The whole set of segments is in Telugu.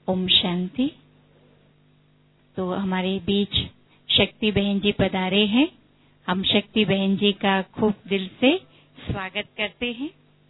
ओम शांति तो हमारे बीच शक्ति बहन जी पधारे हैं हम शक्ति बहन जी का खूब दिल से स्वागत करते हैं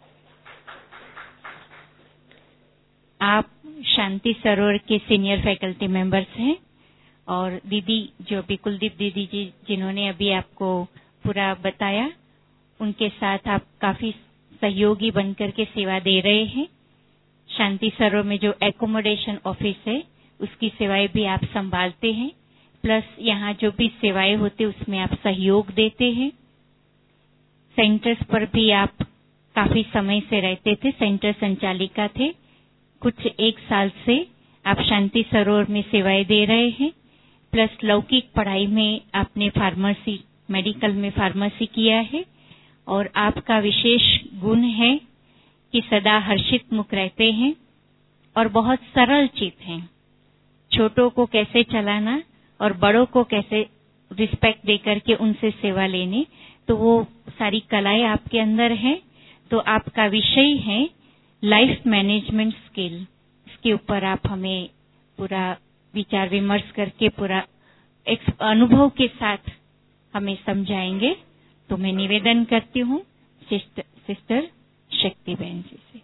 आप शांति सरोवर के सीनियर फैकल्टी मेंबर्स हैं और दीदी जो भी कुलदीप दीदी जी जिन्होंने अभी आपको पूरा बताया उनके साथ आप काफी सहयोगी बनकर के सेवा दे रहे हैं शांति सरोवर में जो एकोमोडेशन ऑफिस है उसकी सेवाएं भी आप संभालते हैं प्लस यहाँ जो भी सेवाएं होती उसमें आप सहयोग देते हैं सेंटर्स पर भी आप काफी समय से रहते थे सेंटर संचालिका थे कुछ एक साल से आप शांति सरोवर में सेवाएं दे रहे हैं प्लस लौकिक पढ़ाई में आपने फार्मेसी मेडिकल में फार्मेसी किया है और आपका विशेष गुण है कि सदा हर्षित मुख रहते हैं और बहुत सरल चित हैं छोटों को कैसे चलाना और बड़ों को कैसे रिस्पेक्ट देकर के उनसे सेवा लेने तो वो सारी कलाएं आपके अंदर है तो आपका विषय है लाइफ मैनेजमेंट स्किल इसके ऊपर आप हमें पूरा विचार विमर्श करके पूरा अनुभव के साथ हमें समझाएंगे तो मैं निवेदन करती हूँ सिस्टर शक्ति बहन जी से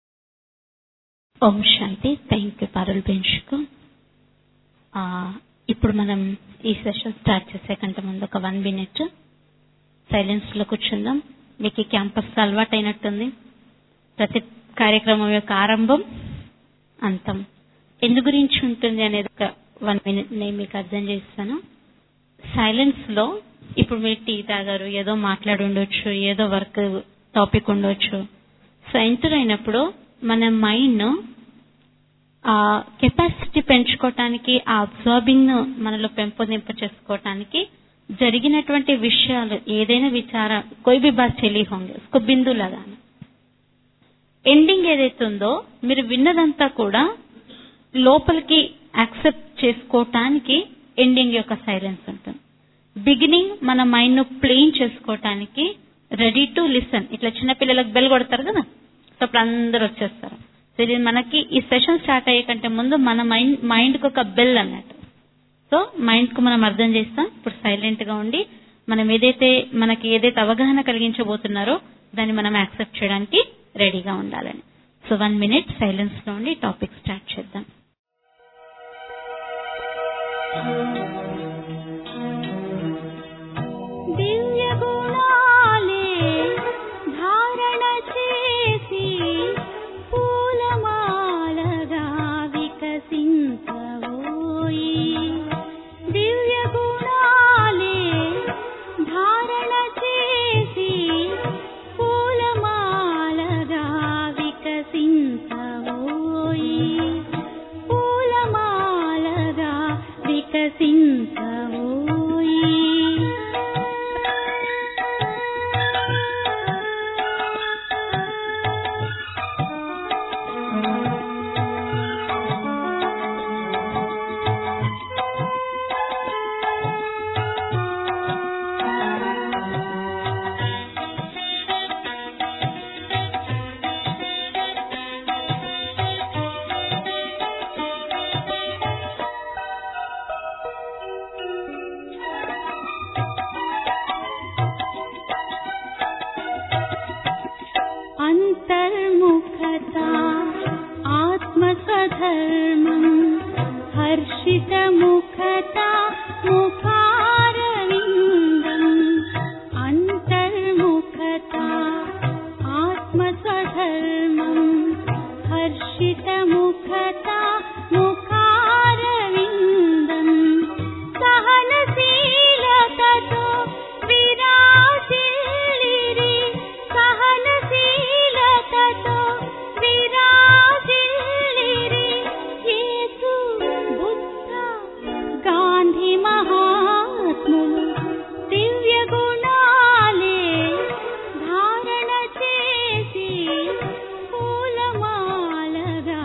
ఓం శాంతి థ్యాంక్ యూ పారుల్ బెంచ్కు ఇప్పుడు మనం ఈ సెషన్ స్టార్ట్ చేసే కంటే ముందు ఒక వన్ మినిట్ సైలెన్స్ లో కూర్చుందాం మీకు ఈ క్యాంపస్ అలవాటు అయినట్టుంది ప్రతి కార్యక్రమం యొక్క ఆరంభం అంతం ఎందు గురించి ఉంటుంది అనేది ఒక వన్ మినిట్ నేను మీకు అర్థం చేస్తాను సైలెన్స్ లో ఇప్పుడు మీరు టీ తాగారు ఏదో మాట్లాడి ఉండొచ్చు ఏదో వర్క్ టాపిక్ ఉండొచ్చు సో ఎంటర్ అయినప్పుడు మన మైండ్ ఆ కెపాసిటీ పెంచుకోవటానికి ఆ అబ్జార్బింగ్ మనలో పెంపొందింప చేసుకోవటానికి జరిగినటువంటి విషయాలు ఏదైనా విచార కోయి బి బాత్ చెల్లి హోంగే ఉస్కో బిందు లగానా ఎండింగ్ ఏదైతే ఉందో మీరు విన్నదంతా కూడా లోపలికి యాక్సెప్ట్ చేసుకోవటానికి ఎండింగ్ యొక్క సైలెన్స్ ఉంటుంది బిగినింగ్ మన మైండ్ ను ప్లేన్ చేసుకోవటానికి రెడీ టు లిసన్ ఇట్లా చిన్నపిల్లలకు బెల్ కొడతారు కదా సో అప్పుడు అందరు వచ్చేస్తారు సో ఇది మనకి ఈ సెషన్ స్టార్ట్ అయ్యే కంటే ముందు మన మైండ్ మైండ్ కి ఒక బెల్ అన్నట్టు సో మైండ్ కు మనం అర్థం చేస్తాం ఇప్పుడు సైలెంట్ గా ఉండి మనం ఏదైతే మనకి ఏదైతే అవగాహన కలిగించబోతున్నారో దాన్ని మనం యాక్సెప్ట్ చేయడానికి రెడీగా ఉండాలని సో వన్ మినిట్ సైలెన్స్ లో ఉండి టాపిక్ స్టార్ట్ చేద్దాం దివ్య గుణాలే ధారణ చేసి పూలమాలగా వికసించవోయి దివ్య గుణాలే ధారణ చేసి పూలమాలగా వికసించవోయి పూలమాలగా వికసించవోయి अन्तर्मुखता आत्मस्वधर्मम् हर्षितमुखता मुखारविन्दम् अन्तर्मुखता आत्मस्वधर्मम् हर्षितमुखता मुखारविन्दम् सहनशीलततो विराजिल्लिरि सहनशीलततो विराजिल्लिरि येसु बुद्ध गान्धि महात्मुలు దివ్య గుణాలే ధారణ చేసి పూలమాలగా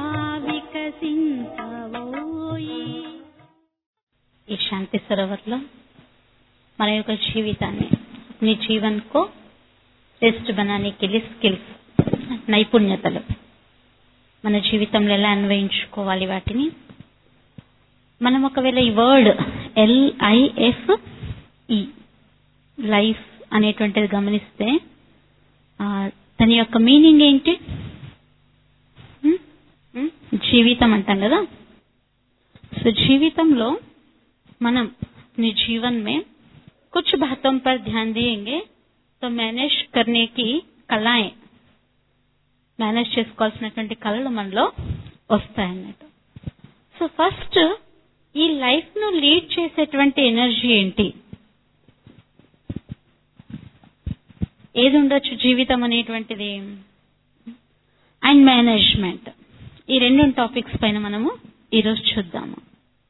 వికసించవోయి ఈ శాంతి సరోవర్లో మన యొక్క జీవితాన్ని अपने जीवन को बेस्ट बनाने के लिए स्किल्स నైపుణ్యతలు మన జీవితంలో ఎలా అన్వయించుకోవాలి వాటిని మనం ఒకవేళ ఈ వర్డ్ ఎల్ఐఎఫ్ ఈ లైఫ్ అనేటువంటిది గమనిస్తే ఆ, దాని యొక్క మీనింగ్ ఏంటి హ్మ్? హ్మ్? జీవితం అంటాం కదా సో జీవితంలో మనం अपने जीवन में कुछ बातों पर ध्यान देंगे तो मैनेज करने की కళాయే మేనేజ్ చేసుకోవాల్సినటువంటి కళలు మనలో వస్తాయన్నట్టు సో ఫస్ట్ ఈ లైఫ్ ను లీడ్ చేసేటువంటి ఎనర్జీ ఏంటి ఏది ఉండొచ్చు జీవితం అనేటువంటిది అండ్ మేనేజ్మెంట్ ఈ రెండు టాపిక్స్ పైన మనము ఈరోజు చూద్దాము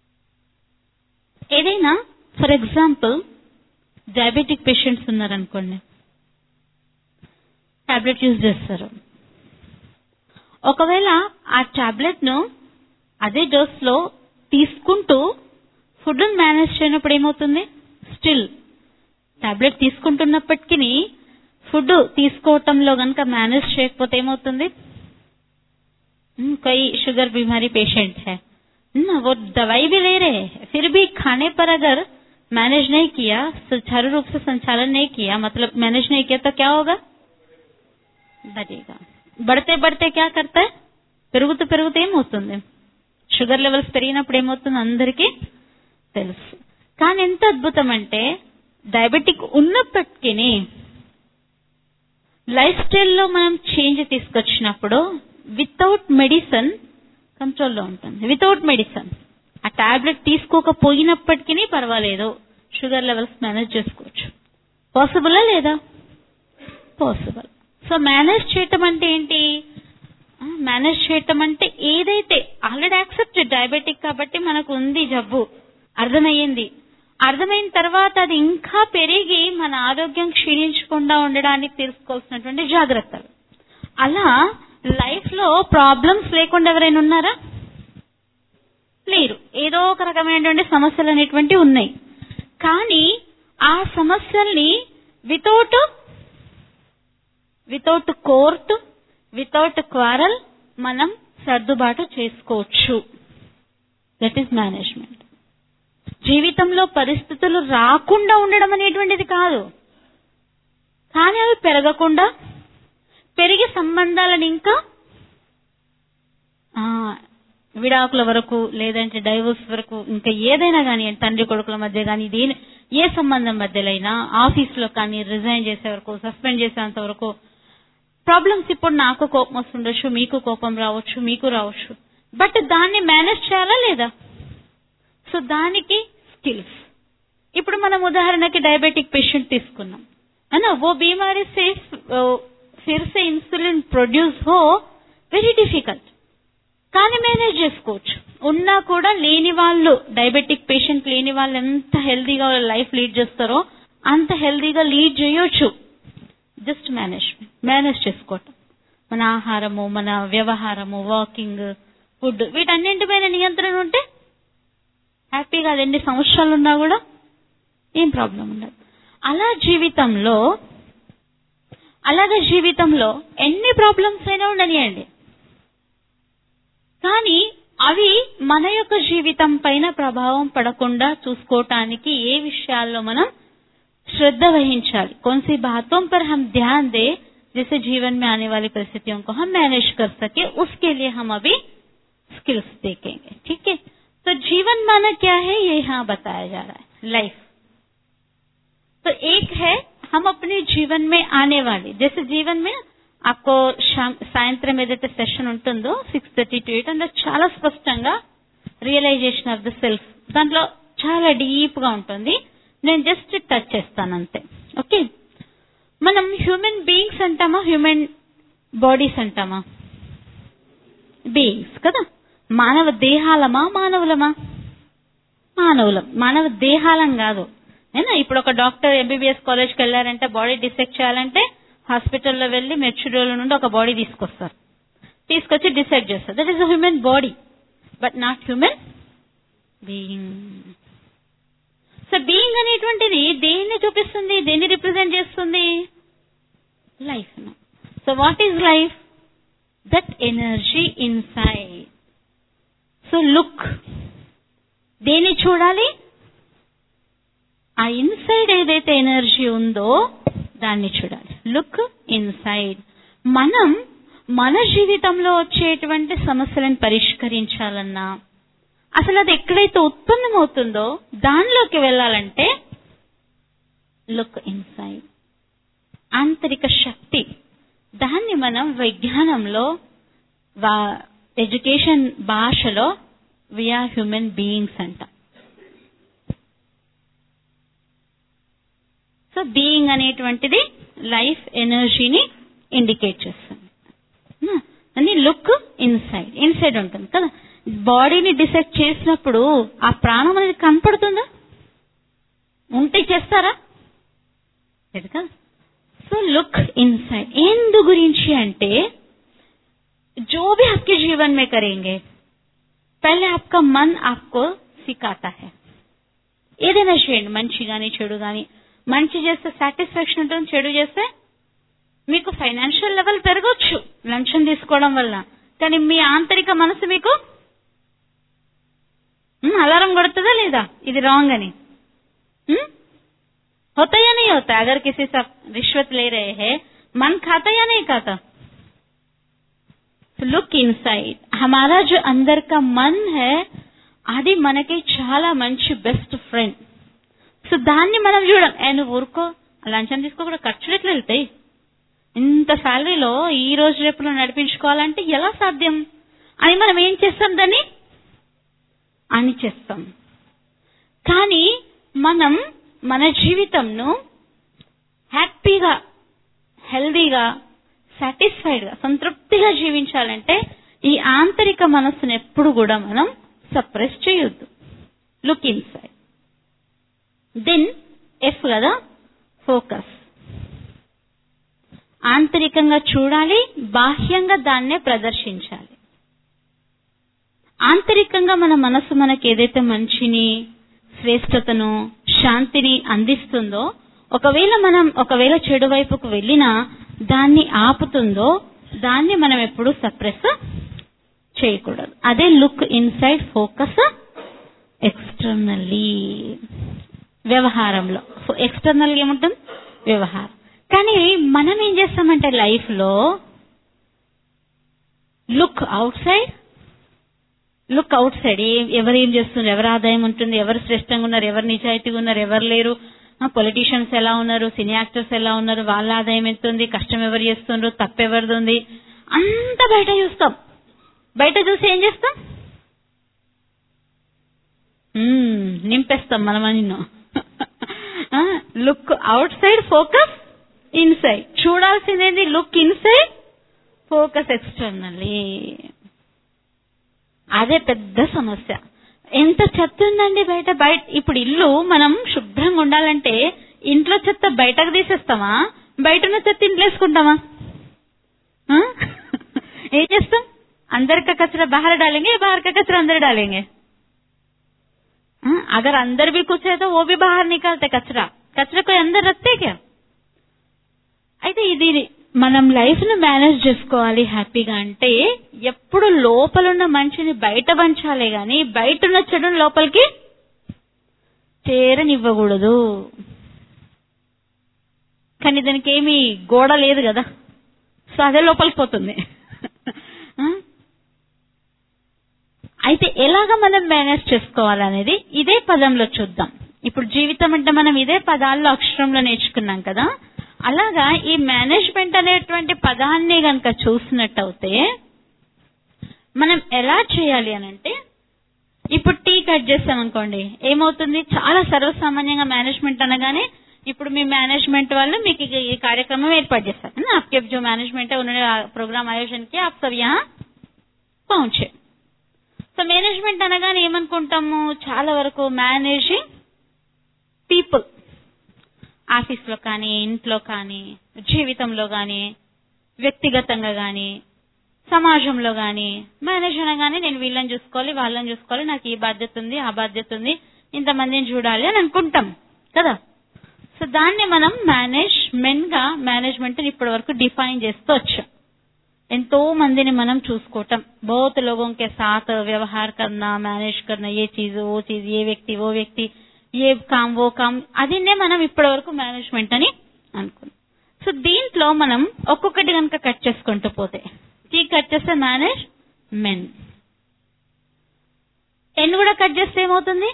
ఏదైనా ఫర్ ఎగ్జాంపుల్ డయాబెటిక్ పేషెంట్స్ ఉన్నారనుకోండి టాబ్లెట్ యూజ్ చేస్తారు ఒకవేళ ఆ టాబ్లెట్ ను అదే డోస్ లో తీసుకుంటూ ఫుడ్ మేనేజ్ చేయనప్పుడు ఏమవుతుంది స్టిల్ టాబ్లెట్ తీసుకుంటున్నప్పటికీ ఫుడ్ తీసుకోవటంలో గనక మేనేజ్ చేయకపోతే ఏమవుతుంది हम्म, कोई शुगर बीमारी पेशेंट है ना वो दवाई भी ले रहे हैं फिर भी खाने पर अगर मैनेज नहीं किया सुचारू रूप से संचालन नहीं किया मतलब मैनेज नहीं किया तो क्या होगा बढ़ेगा बढ़ते बढ़ते क्या करता है పెరుగుతూ పెరుగుతూ ఏమవుతుంది షుగర్ లెవెల్స్ పెరిగినప్పుడు ఏమవుతుంది అందరికీ తెలుసు కానీ ఎంత అద్భుతం అంటే డయాబెటిక్ ఉన్నప్పటికీ లైఫ్ స్టైల్లో మనం చేంజ్ తీసుకొచ్చినప్పుడు వితౌట్ మెడిసిన్ కంట్రోల్లో ఉంటుంది వితౌట్ మెడిసిన్ ఆ టాబ్లెట్ తీసుకోకపోయినప్పటికీ పర్వాలేదు షుగర్ లెవెల్స్ మేనేజ్ చేసుకోవచ్చు పాసిబులా లేదా పాసిబుల్ సో మేనేజ్ చేయటం అంటే ఏంటి మేనేజ్ చేయటం అంటే ఏదైతే ఆల్రెడీ యాక్సెప్ట్ డయాబెటిక్ కాబట్టి మనకు ఉంది జబ్బు అర్థమయ్యింది అర్థమైన తర్వాత అది ఇంకా పెరిగి మన ఆరోగ్యం క్షీణించకుండా ఉండడానికి తీసుకోవాల్సినటువంటి జాగ్రత్తలు అలా లైఫ్ లో ప్రాబ్లమ్స్ లేకుండా ఎవరైనా ఉన్నారా లేరు ఏదో ఒక రకమైనటువంటి సమస్యలు అనేటువంటి ఉన్నాయి కానీ ఆ సమస్యల్ని without without court without quarrel మనం సర్దుబాటు చేసుకోవచ్చు దట్ ఈస్ మేనేజ్మెంట్ జీవితంలో పరిస్థితులు రాకుండా ఉండడం అనేటువంటిది కాదు కానీ అవి పెరగకుండా పెరిగి సంబంధాలను ఇంకా ఆ, విడాకుల వరకు లేదంటే డైవోర్స్ వరకు ఇంకా ఏదైనా కానీ తండ్రి కొడుకుల మధ్య కానీ దేని ఏ సంబంధం మధ్యలైనా ఆఫీస్లో కానీ రిజైన్ చేసే వరకు సస్పెండ్ చేసేంత వరకు ప్రాబ్లమ్స్ ఇప్పుడు నాకు కోపం వస్తుండొచ్చు మీకు కోపం రావచ్చు మీకు రావచ్చు బట్ దాన్ని మేనేజ్ చేయాలా లేదా సో దానికి స్కిల్స్ ఇప్పుడు మనం ఉదాహరణకి డయాబెటిక్ పేషెంట్ తీసుకున్నాం అనా वो बीमारी से अ, फिर से ఇన్సులిన్ ప్రొడ్యూస్ హో వెరీ డిఫికల్ట్ కానీ మేనేజ్ చేసుకోవచ్చు ఉన్నా కూడా లేని వాళ్ళు డయాబెటిక్ పేషెంట్ లేని వాళ్ళు ఎంత హెల్దీగా లైఫ్ లీడ్ చేస్తారో అంత హెల్దీగా లీడ్ చేయొచ్చు జస్ట్ మేనేజ్మెంట్ మేనేజ్ చేసుకోవటం మన ఆహారము మన వ్యవహారము వాకింగ్ ఫుడ్ వీటన్నింటిపైన నియంత్రణ ఉంటే హ్యాపీగా అది ఎన్ని సంవత్సరాలు ఉన్నా కూడా ఏం ప్రాబ్లం ఉండదు అలా జీవితంలో అలాగే జీవితంలో ఎన్ని ప్రాబ్లమ్స్ అయినా ఉండనియండి కానీ అవి మన యొక్క జీవితం పైన ప్రభావం పడకుండా చూసుకోవటానికి ఏ విషయాల్లో మనం श्रद्धा वहिंचाली कौन सी बातों पर हम ध्यान दें जिससे जीवन में आने वाली परिस्थितियों को हम मैनेज कर सके उसके लिए हम अभी स्किल्स देखेंगे ठीक है तो जीवन माना क्या है ये यहाँ बताया जा रहा है लाइफ तो एक है हम अपने जीवन में आने वाली जैसे जीवन में आपको శాం సాయంత్రం ఏదైతే సెషన్ ఉంటుందో సిక్స్ థర్టీ టు ఎయిట్ అందులో చాలా స్పష్టంగా రియలైజేషన్ ఆఫ్ ద సెల్ఫ్ దాంట్లో చాలా డీప్ గా ఉంటుంది నేను జస్ట్ టచ్ చేస్తాను అంతే ఓకే మనం హ్యూమన్ బీయింగ్స్ అంటామా హ్యూమన్ బాడీస్ అంటామా బీయింగ్స్ కదా మానవ దేహాలమా మానవులమా మానవులం మానవ దేహాలం కాదు ఏనా ఇప్పుడు ఒక డాక్టర్ ఎంబీబీఎస్ కాలేజ్కి వెళ్ళారంటే బాడీ డిసెక్ట్ చేయాలంటే హాస్పిటల్లో వెళ్ళి మెచ్యూరియోల నుండి ఒక బాడీ తీసుకొస్తారు తీసుకొచ్చి డిసెక్ట్ చేస్తారు that is a human body but not human being so being అనేటువంటిది దేన్ని చూపిస్తుంది దేన్ని రిప్రజెంట్ చేస్తుంది life so what is life that energy inside so look దేన్ని చూడాలి ఆ ఇన్సైడ్ ఏదైతే ఎనర్జీ ఉందో దాన్ని చూడాలి లుక్ ఇన్సైడ్ మనం మన జీవితంలో వచ్చేటువంటి సమస్యలను పరిష్కరించాలన్నా అసలు అది ఎక్కడైతే ఉత్పన్నమవుతుందో దానిలోకి వెళ్ళాలంటే లుక్ ఇన్సైడ్ ఆంతరిక శక్తి దాన్ని మనం విజ్ఞానంలో ఎడ్యుకేషన్ భాషలో వీఆర్ హ్యూమన్ బీయింగ్స్ అంట సో బీయింగ్ అనేటువంటిది లైఫ్ ఎనర్జీని ఇండికేట్ చేస్తుంది Hmm. అని లుక్ ఇన్సైడ్ ఇన్సైడ్ ఉంటుంది కదా బాడీని డిసైడ్ చేసినప్పుడు ఆ ప్రాణం అనేది కనపడుతుందా ఉంటే చేస్తారా లేదు కదా సో లుక్ ఇన్साइड ఎందు గురించి అంటే जो भी आपके जीवन में करेंगे पहले आपका मन आपको सिखाता है ఏదైనా చేయండి మంచి గాని చెడు గాని మంచి చేస్తే సాటిస్ఫాక్షన్ ఉంటుంది చెడు చేస్తే మీకు ఫైనాన్షియల్ లెవెల్ పెరగొచ్చు లంచం తీసుకోవడం వల్ల కానీ మీ ఆంతరిక మనసు మీకు అలారం కొడుతుందా లేదా ఇది రాంగ్ అని हम्म? होता या नहीं होता अगर किसी से आप रिश्वत ले रहे हैं मन खाता या नहीं खाता లుక్ ఇన్సైడ్ హమారా जो अंदर का मन है అది మనకి చాలా మంచి బెస్ట్ ఫ్రెండ్ సో దాన్ని మనం చూడం ఏ నువ్వు ఊరుకో లంచం తీసుకో కూడా ఖర్చులు ఎట్లా వెళ్తాయి ఇంత శాలరీలో ఈ రోజు రేపు నువ్వు నడిపించుకోవాలంటే ఎలా సాధ్యం అని మనం ఏం చేస్తాం దాన్ని అని చేస్తాం కానీ మనం మన జీవితంను హ్యాపీగా హెల్దీగా సాటిస్ఫైడ్ గా సంతృప్తిగా జీవించాలంటే ఈ ఆంతరిక మనస్సును ఎప్పుడు కూడా మనం సప్రెస్ చేయొద్దు లుక్ ఇన్సైడ్ దెన్ ఎఫ్ కదా ఫోకస్ ఆంతరికంగా చూడాలి బాహ్యంగా దాన్నే ప్రదర్శించాలి ఆంతరికంగా మన మనసు మనకి ఏదైతే మంచిని శ్రేష్టతను శాంతిని అందిస్తుందో ఒకవేళ మనం ఒకవేళ చెడు వైపుకు వెళ్ళినా దాన్ని ఆపుతుందో దాన్ని మనం ఎప్పుడు సప్రెస్ చేయకూడదు అదే లుక్ ఇన్సైడ్ ఫోకస్ ఎక్స్టర్నల్లీ వ్యవహారంలో ఎక్స్టర్నల్ ఏముంటుంది వ్యవహారం కానీ మనం ఏం చేస్తామంటే లైఫ్ లో look outside look outside ఎవరు ఏం చేస్తున్నారు ఎవరు ఆదాయం ఉంటుంది ఎవరు శ్రేష్టంగా ఉన్నారు ఎవరు నిజాయితీగా ఉన్నారు ఎవరు లేరు పొలిటీషియన్స్ ఎలా ఉన్నారు సినీ యాక్టర్స్ ఎలా ఉన్నారు వాళ్ళ ఆదాయం ఎంత ఉంది కష్టం ఎవరు చేస్తున్నారు తప్పు ఎవరిది ఉంది అంత బయట చూస్తాం బయట చూసి ఏం చేస్తాం మ్మ్, నింపేస్తాం మనం నిన్ను look outside focus inside చూడాల్సిందేది లుక్ ఇన్సైడ్ ఫోకస్ ఎక్స్టర్నల్లీ అదే పెద్ద సమస్య ఎంత చెత్త ఉందండి బయట బయట ఇప్పుడు ఇల్లు మనం శుభ్రంగా ఉండాలంటే ఇంట్లో చెత్త బయటకు తీసేస్తామా బయట ఉన్న చెత్త ఇంట్లో వేసుకుంటామా ఆ? ఏం చేస్తాం अंदर का कचरा बाहर डालेंगे या बाहर का कचरा अंदर डालेंगे हाँ, अगर अंदर भी कुछ है तो वो भी बाहर निकालते कचरा कचरा कोई अंदर रखते क्या అయితే ఇది మనం లైఫ్ ను మేనేజ్ చేసుకోవాలి హ్యాపీగా అంటే ఎప్పుడు లోపలున్న మంచిని బయట పంచాలే గాని బయట ఉన్న చెడుని లోపలికి చేరనివ్వకూడదు కానీ దానికి ఏమి గోడ లేదు కదా సో అదే లోపలికి పోతుంది ఆ? అయితే ఎలాగ మనం మేనేజ్ చేసుకోవాలనేది ఇదే పదంలో చూద్దాం ఇప్పుడు జీవితం అంటే మనం ఇదే పదాల్లో అక్షరంలో నేర్చుకున్నాం కదా అలాగా ఈ మేనేజ్మెంట్ అనేటువంటి పదాన్ని గనక చూసినట్టయితే మనం ఎలా చేయాలి అనంటే ఇప్పుడు టీ కట్ చేస్తాం అనుకోండి ఏమవుతుంది చాలా సర్వసామాన్యంగా మేనేజ్మెంట్ అనగానే ఇప్పుడు మీ మేనేజ్మెంట్ వాళ్ళు మీకు ఈ- ఈ కార్యక్రమం ఏర్పాటు చేస్తారు है ना? आपके जो मैनेजमेंट है उन्होंने प्रोग्राम आयोजन किया आप सब यहाँ పहुంచే సో మేనేజ్మెంట్ అనగానే ఏమనుకుంటాము చాలా వరకు మేనేజింగ్ పీపుల్ ఆఫీస్లో కానీ ఇంట్లో కానీ జీవితంలో కానీ వ్యక్తిగతంగా కానీ సమాజంలో కానీ మేనేజ్ అనగానే నేను వీళ్ళని చూసుకోవాలి వాళ్ళని చూసుకోవాలి నాకు ఈ బాధ్యత ఉంది ఆ బాధ్యత ఉంది ఇంతమందిని చూడాలి అని అనుకుంటాం కదా సో దాన్ని మనం మేనేజ్మెంట్ గా మేనేజ్మెంట్ ఇప్పటి వరకు డిఫైన్ చేస్తూ వచ్చాం ఎంతో మందిని మనం చూసుకోవటం बहुत लोगों के साथ व्यवहार करना मैनेज करना ये चीज वो चीज ये వ్యక్తి वो వ్యక్తి ఏ కామ్ ఓ కామ్ అదినే మనం ఇప్పటి వరకు మేనేజ్మెంట్ అని అనుకున్నాం సో దీంట్లో మనం ఒక్కొక్కటి కనుక కట్ చేసుకుంటూ పోతే టీ కట్ చేస్తే మేనేజ్ మెన్ ఎన్ కూడా కట్ చేస్తే ఏమవుతుంది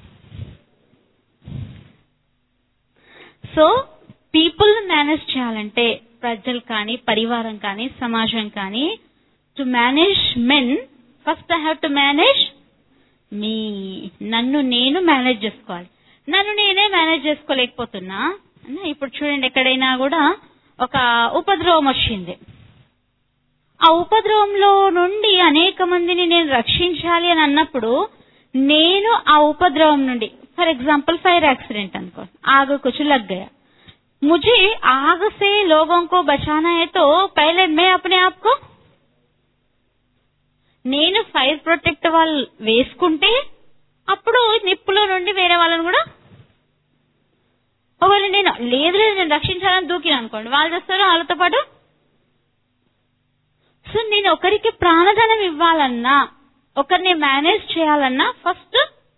సో పీపుల్ మేనేజ్ చేయాలంటే ప్రజలు కానీ పరివారం కానీ సమాజం కానీ to manage men first I have to manage me నన్ను నేను మేనేజ్ చేసుకోవాలి నన్ను నేనే మేనేజ్ చేసుకోలేకపోతున్నా అన్నా, ఇప్పుడు చూడండి ఎక్కడైనా కూడా ఒక ఉపద్రవం వచ్చింది ఆ ఉపద్రవంలో నుండి అనేక మందిని నేను రక్షించాలి అని అన్నప్పుడు నేను ఆ ఉపద్రవం నుండి ఫర్ ఎగ్जांपल फायर एक्सीडेंट అనుకో आग कुछ लग गया मुझे आग से लोगों को बचाना है तो पहले मैं अपने आप को నేను ఫైర్ ప్రొటెక్ట్ వాళ్ళు వేసుకుంటే అప్పుడు నిప్పులో నుండి వేరే వాళ్ళని కూడా ఒకవేళ నేను లేదు లేదు నేను రక్షించాలని దూకిన అనుకోండి వాళ్ళు చేస్తారు వాళ్ళతో పాటు సో నేను ఒకరికి ప్రాణదానం ఇవ్వాలన్నా ఒకరిని మేనేజ్ చేయాలన్నా ఫస్ట్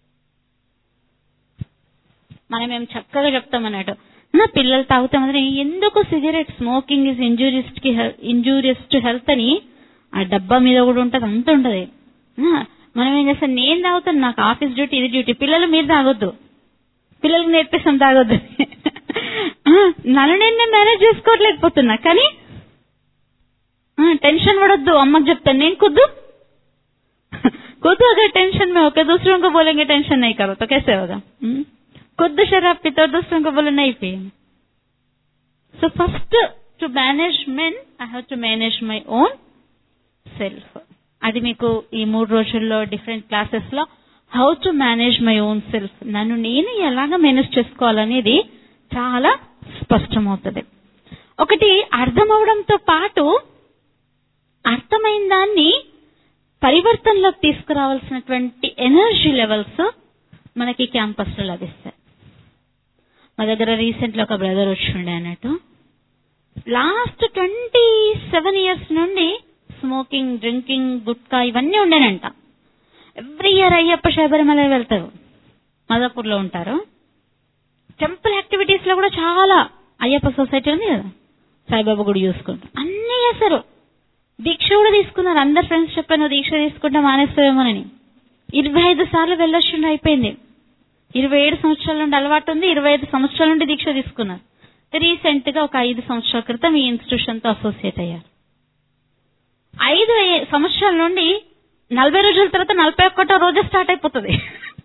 మనం ఏం చక్కగా చెప్తాం అన్నట్టు నా పిల్లలు తాగుతాం అంటే ఎందుకు సిగరెట్ స్మోకింగ్ ఇస్ ఇంజూరియస్ కి ఇంజూరియస్ టు హెల్త్ అని ఆ డబ్బా మీద కూడా ఉంటది అంత ఉంటది ఆ, మనం ఏం చేస్తాం నేను తాగుతాను నాకు ఆఫీస్ డ్యూటీ ఇది డ్యూటీ పిల్లలు మీరు తాగొద్దు పిల్లలకు నేర్పిస్తాం తాగొద్దు ఆ, నన్ను నేను మేనేజ్ చేసుకోవట్లేకపోతున్నా కానీ ఆ, టెన్షన్ పడొద్దు అమ్మకి చెప్తాను నేను खुद खुद अगर टेंशन में होकर दूसरों को बोलेंगे टेंशन नहीं करो तो कैसे होगा हम्म? खुद शराब पीते और दूसरों को बोले नहीं पिए so first to manage men I have to manage my own self అది మీకు ఈ మూడు రోజుల్లో డిఫరెంట్ క్లాసెస్ లో how to manage my own self నన్ను నేను ఎలాగ మేనేజ్ చేసుకోవాలనేది చాలా స్పష్టమవుతుంది ఒకటి అర్థం అవడంతో పాటు అర్థమైన దాన్ని పరివర్తనలోకి తీసుకురావాల్సినటువంటి ఎనర్జీ లెవెల్స్ మనకి క్యాంపస్ లో లభిస్తాయి మా దగ్గర రీసెంట్ లో ఒక బ్రదర్ వచ్చిండే అన్నట్టు లాస్ట్ ట్వంటీ సెవెన్ ఇయర్స్ నుండి స్మోకింగ్ డ్రింకింగ్ గుట్కా ఇవన్నీ ఉండేనంట ఎవ్రీ ఇయర్ అయ్యప్ప శబరిమల వెళ్తారు మదపూర్ లో ఉంటారు టెంపుల్ యాక్టివిటీస్ లో కూడా చాలా అయ్యప్ప సొసైటీ ఉంది కదా సాయిబాబా గుడి చూసుకుంటారు అన్ని చేస్తారు దీక్ష కూడా తీసుకున్నారు అందరు ఫ్రెండ్స్ చెప్పాను దీక్ష తీసుకుంటే మానేస్తావేమోనని ఇరవై ఐదు సార్లు వెళ్ళొచ్చిండు అయిపోయింది ఇరవై ఏడు సంవత్సరాల నుండి అలవాటు ఉంది ఇరవై ఐదు సంవత్సరాల నుండి దీక్ష తీసుకున్నారు రీసెంట్ గా ఒక ఐదు సంవత్సరాల క్రితం ఈ ఇన్స్టిట్యూషన్ తో అసోసియేట్ అయ్యారు ఐదు ఏ- సంవత్సరాల నుండి నలభై రోజుల తర్వాత నలభై ఒక్కటో రోజు స్టార్ట్ అయిపోతుంది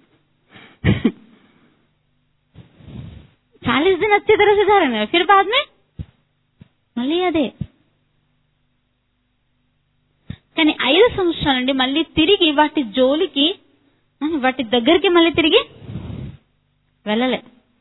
चालीस दिन अच्छी तरह से धरेंगे फिर बाद में మళ్ళీ అదే కానీ ఐదు సంవత్సరాల నుండి మళ్ళీ తిరిగి వాటి జోలికి ఆ, వాటి దగ్గరికి మళ్ళీ తిరిగి వెళ్ళలే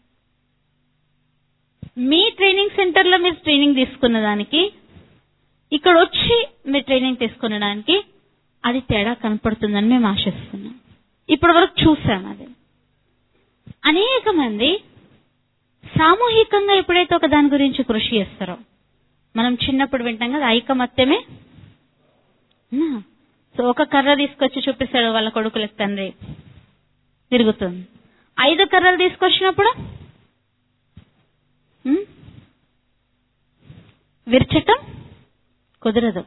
మీ ట్రైనింగ్ సెంటర్ లో మీరు ట్రైనింగ్ తీసుకున్న దానికి ఇక్కడ వచ్చి మీరు ట్రైనింగ్ తీసుకున్న దానికి అది తేడా కనపడుతుందని మేము ఆశిస్తున్నాం ఇప్పటి వరకు చూసాం అది అనేక మంది సామూహికంగా ఎప్పుడైతే ఒక దాని గురించి కృషి చేస్తారో మనం చిన్నప్పుడు వింటాం కదా ఐకమత్యమే నా. సో ఒక కర్ర తీసుకొచ్చి చూపిస్తాడు వాళ్ళ కొడుకులకు తండ్రి తిరుగుతుంది ఐదు కర్రలు తీసుకొచ్చినప్పుడు ఉమ్, విరచటం కుదరదు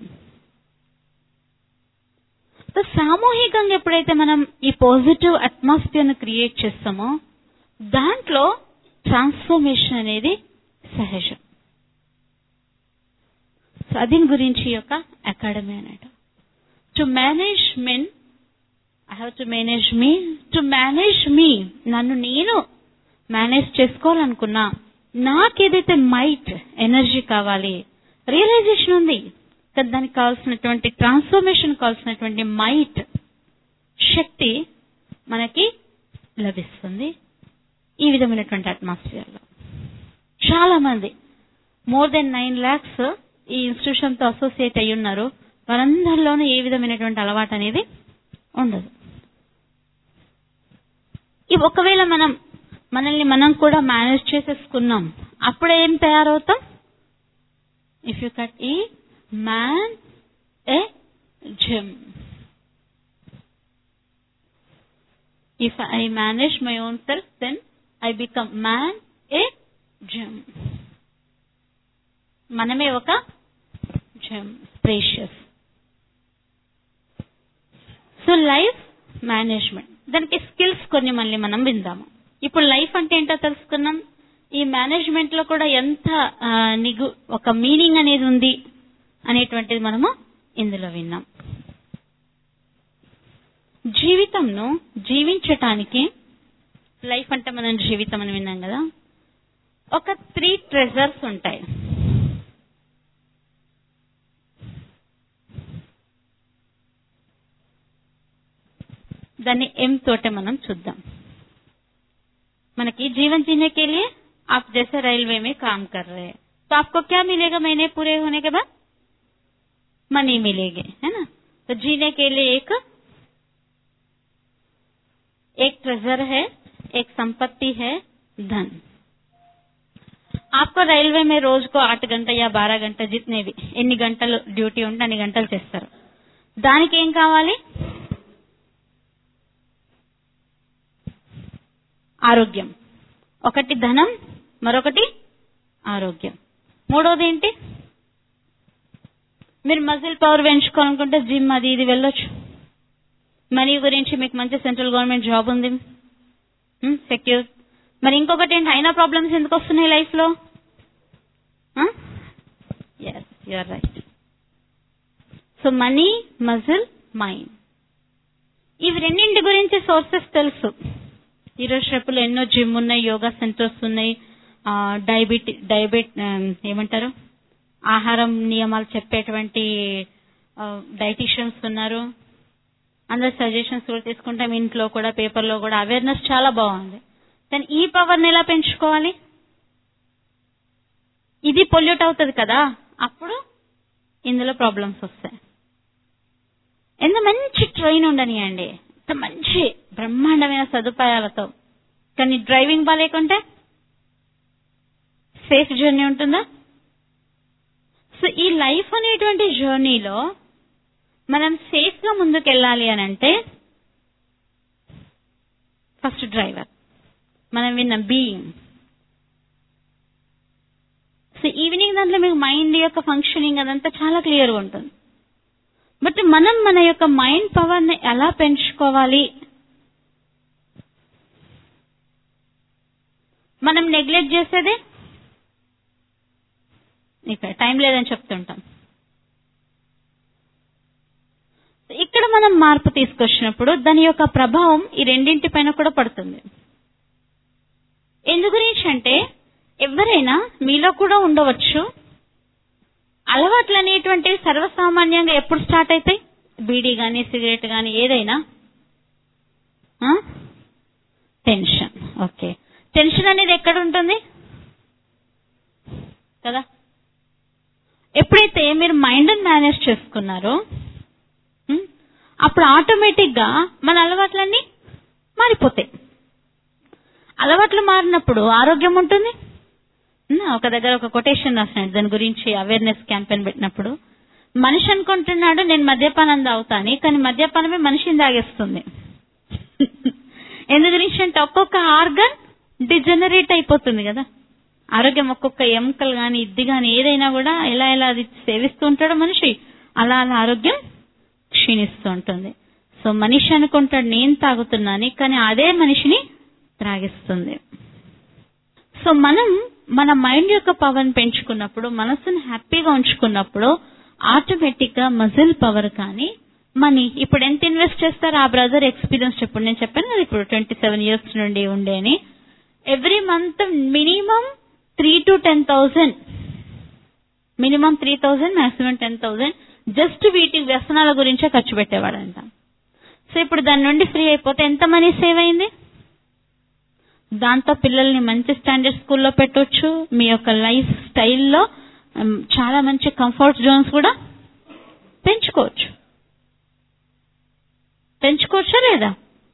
సో సామూహికంగా ఎప్పుడైతే మనం ఈ పాజిటివ్ అట్మాస్ఫియర్ ను క్రియేట్ చేస్తామో దాంట్లో ట్రాన్స్ఫర్మేషన్ అనేది సహజం సో అది గురించి ఈ యొక్క అకాడమీ అన్నట్టు to manage men I have to manage me to manage me నన్ను నేను మేనేజ్ చేసుకోవాలనుకున్నా నాకేదైతే మైట్ ఎనర్జీ కావాలి రియలైజేషన్ ఉంది కానీ దానికి కావాల్సినటువంటి ట్రాన్స్ఫర్మేషన్ కావాల్సినటువంటి మైట్ శక్తి మనకి లభిస్తుంది ఈ విధమైనటువంటి అట్మాస్ఫియర్ లో చాలా మంది మోర్ దెన్ నైన్ లాక్స్ ఈ ఇన్స్టిట్యూషన్ తో అసోసియేట్ అయి ఉన్నారు వారందరిలోనూ ఏ విధమైనటువంటి అలవాటు అనేది ఉండదు ఇవి ఒకవేళ మనం మనల్ని మనం కూడా మేనేజ్ చేసేసుకున్నాం అప్పుడు ఏం తయారవుతాం ఇఫ్ యు కట్ ఈ man a gem. If I manage my own self, then I become man a gem. మనమే ఒక gem precious so life management దానికి స్కిల్స్ కొన్ని మళ్ళీ మనం విందాము ఇప్పుడు లైఫ్ అంటే ఏంటో తెలుసుకున్నాం ఈ మేనేజ్మెంట్ లో కూడా ఎంత ఆ, నిగు ఒక మీనింగ్ అనేది ఉంది అనేటువంటిది మనము ఇందులో విన్నాం జీవితంను జీవించటానికి లైఫ్ అంటే మనం జీవితం అని విన్నాం కదా ఒక త్రీ ట్రెజర్స్ ఉంటాయి దాన్ని ఎం తోటే మనం చూద్దాం మనకి जीवन जीने के लिए आप जैसे रेलवे में काम कर रहे हैं तो आपको क्या मिलेगा महीने पूरे होने के बाद मनी मिलेगी है ना तो जीने के लिए एक एक ट्रेजर है एक संपत्ति है धन आपको రైల్వే में రోజు को ఆరు గంట యా బారా గంట జితనేవి ఎన్ని గంటలు డ్యూటీ ఉంటే అన్ని గంటలు చేస్తారు దానికి ఏం కావాలి ఆరోగ్యం ఒకటి ధనం మరొకటి ఆరోగ్యం మూడోది ఏంటి మీరు మజిల్ పవర్ పెంచుకోవాలనుకుంటే జిమ్ అది ఇది వెళ్ళొచ్చు మనీ గురించి మీకు మంచి సెంట్రల్ గవర్నమెంట్ జాబ్ ఉంది సెక్యూర్ మరి ఇంకొకటి ఏంటి అయినా ప్రాబ్లమ్స్ ఎందుకు వస్తున్నాయి లైఫ్ లో yes you are right so money muscle mind ఇవి రెండింటి గురించి సోర్సెస్ తెలుసు ఈరోజు రేపులో ఎన్నో జిమ్ ఉన్నాయి యోగా సెంటర్స్ ఉన్నాయి డయాబెటి డయాబెట్ ఏమంటారు ఆహారం నియమాలు చెప్పేటువంటి డైటీషియన్స్ ఉన్నారు అందరు సజెషన్స్ కూడా తీసుకుంటాం ఇంట్లో కూడా పేపర్లో కూడా అవేర్నెస్ చాలా బాగుంది కానీ ఈ పవర్ని ఎలా పెంచుకోవాలి ఇది పొల్యూట్ అవుతుంది కదా అప్పుడు ఇందులో ప్రాబ్లమ్స్ వస్తాయి ఎంత మంచి ట్రైన్ ఉండనియండి ఎంత మంచి బ్రహ్మాండమైన సదుపాయాలతో కానీ డ్రైవింగ్ బాగాలేకుంటే సేఫ్ జర్నీ ఉంటుందా సో ఈ లైఫ్ అనేటువంటి జర్నీలో మనం సేఫ్ గా ముందుకెళ్ళాలి అని అంటే ఫస్ట్ డ్రైవర్ మనం విన్న బీయింగ్ సో ఈవినింగ్ దాంట్లో మీకు మైండ్ యొక్క ఫంక్షనింగ్ అదంతా చాలా క్లియర్గా ఉంటుంది బట్ మనం మన యొక్క మైండ్ పవర్ ని ఎలా పెంచుకోవాలి మనం నెగ్లెక్ట్ చేసేది ఇక్కడ టైం లేదని చెప్తుంటాం ఇక్కడ మనం మార్పు తీసుకొచ్చినప్పుడు దాని యొక్క ప్రభావం ఈ రెండింటి పైన కూడా పడుతుంది ఎందు గురించి అంటే ఎవరైనా మీలో కూడా ఉండవచ్చు అలవాట్లు అనేటువంటివి సర్వసామాన్యంగా ఎప్పుడు స్టార్ట్ అవుతాయి బీడీ కానీ సిగరెట్ కానీ ఏదైనా టెన్షన్ ఓకే టెన్షన్ అనేది ఎక్కడ ఉంటుంది కదా ఎప్పుడైతే మీరు మైండ్ మేనేజ్ చేసుకున్నారో ఉం, అప్పుడు ఆటోమేటిక్ గా మన అలవాట్లన్నీ మారిపోతాయి అలవాట్లు మారినప్పుడు ఆరోగ్యం ఉంటుంది ఉం, ఒక దగ్గర ఒక కొటేషన్ రాసినాడు దాని గురించి అవేర్నెస్ క్యాంపెయిన్ పెట్టినప్పుడు మనిషి అనుకుంటున్నాడు నేను మద్యపానం తాగుతాని కానీ మద్యపానమే మనిషిని తాగేస్తుంది ఎందు గురించి అంటే ఒక్కొక్క ఆర్గన్ డిజనరేట్ అయిపోతుంది కదా ఆరోగ్యం ఒక్కొక్క ఎముకలు గాని ఇద్ది గాని ఏదైనా కూడా ఎలా ఎలా అది సేవిస్తూ ఉంటాడో మనిషి అలా అలా ఆరోగ్యం క్షీణిస్తూ ఉంటుంది సో మనిషి అనుకుంటాడు నేను తాగుతున్నాను కానీ అదే మనిషిని త్రాగిస్తుంది సో మనం మన మైండ్ యొక్క పవర్ని పెంచుకున్నప్పుడు మనసును హ్యాపీగా ఉంచుకున్నప్పుడు ఆటోమేటిక్ గా మజిల్ పవర్ కానీ మనీ ఇప్పుడు ఎంత ఇన్వెస్ట్ చేస్తారు ఆ బ్రదర్ ఎక్స్పీరియన్స్ చెప్పండి నేను చెప్పాను కదా ఇప్పుడు ట్వంటీ సెవెన్ ఇయర్స్ నుండి ఉండే అని every month minimum three to ten thousand minimum three thousand maximum ten thousand just వీటి వ్యసనాల గురించే ఖర్చు పెట్టేవాడంట సో ఇప్పుడు దాని నుండి ఫ్రీ అయిపోతే ఎంత మనీ సేవ్ అయింది దాంతో పిల్లల్ని మంచి స్టాండర్డ్ స్కూల్లో పెట్టొచ్చు మీ యొక్క లైఫ్ స్టైల్లో ఉమ్, చాలా మంచి కంఫర్ట్ జోన్స్ కూడా పెంచుకోవచ్చు పెంచుకోవచ్చా లేదా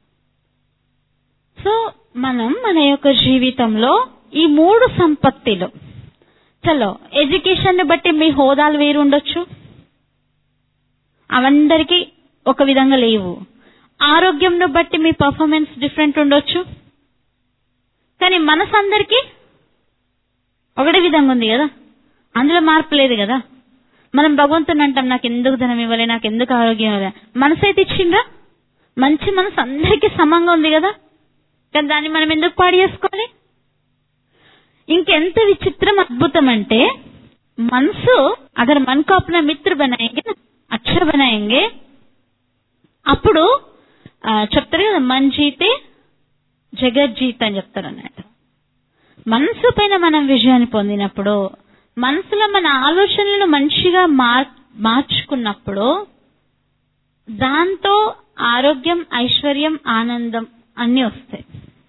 సో మనం మన యొక్క జీవితంలో ఈ మూడు సంపత్తిలు చలో ఎడ్యుకేషన్ ని బట్టి మీ హోదాలు వేరు ఉండొచ్చు అవందరికీ ఒక విధంగా లేవు ఆరోగ్యంను బట్టి మీ పర్ఫార్మెన్స్ డిఫరెంట్ ఉండొచ్చు కానీ మనసు అందరికీ ఒకటే విధంగా ఉంది కదా అందులో మార్పు లేదు కదా మనం భగవంతుని అంటాం నాకు ఎందుకు ధనం ఇవ్వాలి నాకు ఎందుకు ఆరోగ్యం ఇవ్వాలి మనసు అయితే ఇచ్చిండ్రా మంచి మనసు అందరికీ సమంగా ఉంది కదా కానీ దాన్ని మనం ఎందుకు పాడు చేసుకోవాలి ఇంకెంత విచిత్రం అద్భుతం అంటే మనసు అగర్ मन को अपना मित्र बनाएंगे ना अच्छा बनाएंगे అప్పుడు ఆ, చెప్తారు కదా మన్ జీతే జగజ్జీత్ అని చెప్తారు అన్నట్టు మనసు పైన మనం విజయాన్ని పొందినప్పుడు మనసులో మన ఆలోచనలను మంచిగా మార్ మార్చుకున్నప్పుడు దాంతో ఆరోగ్యం ఐశ్వర్యం ఆనందం అన్ని వస్తాయి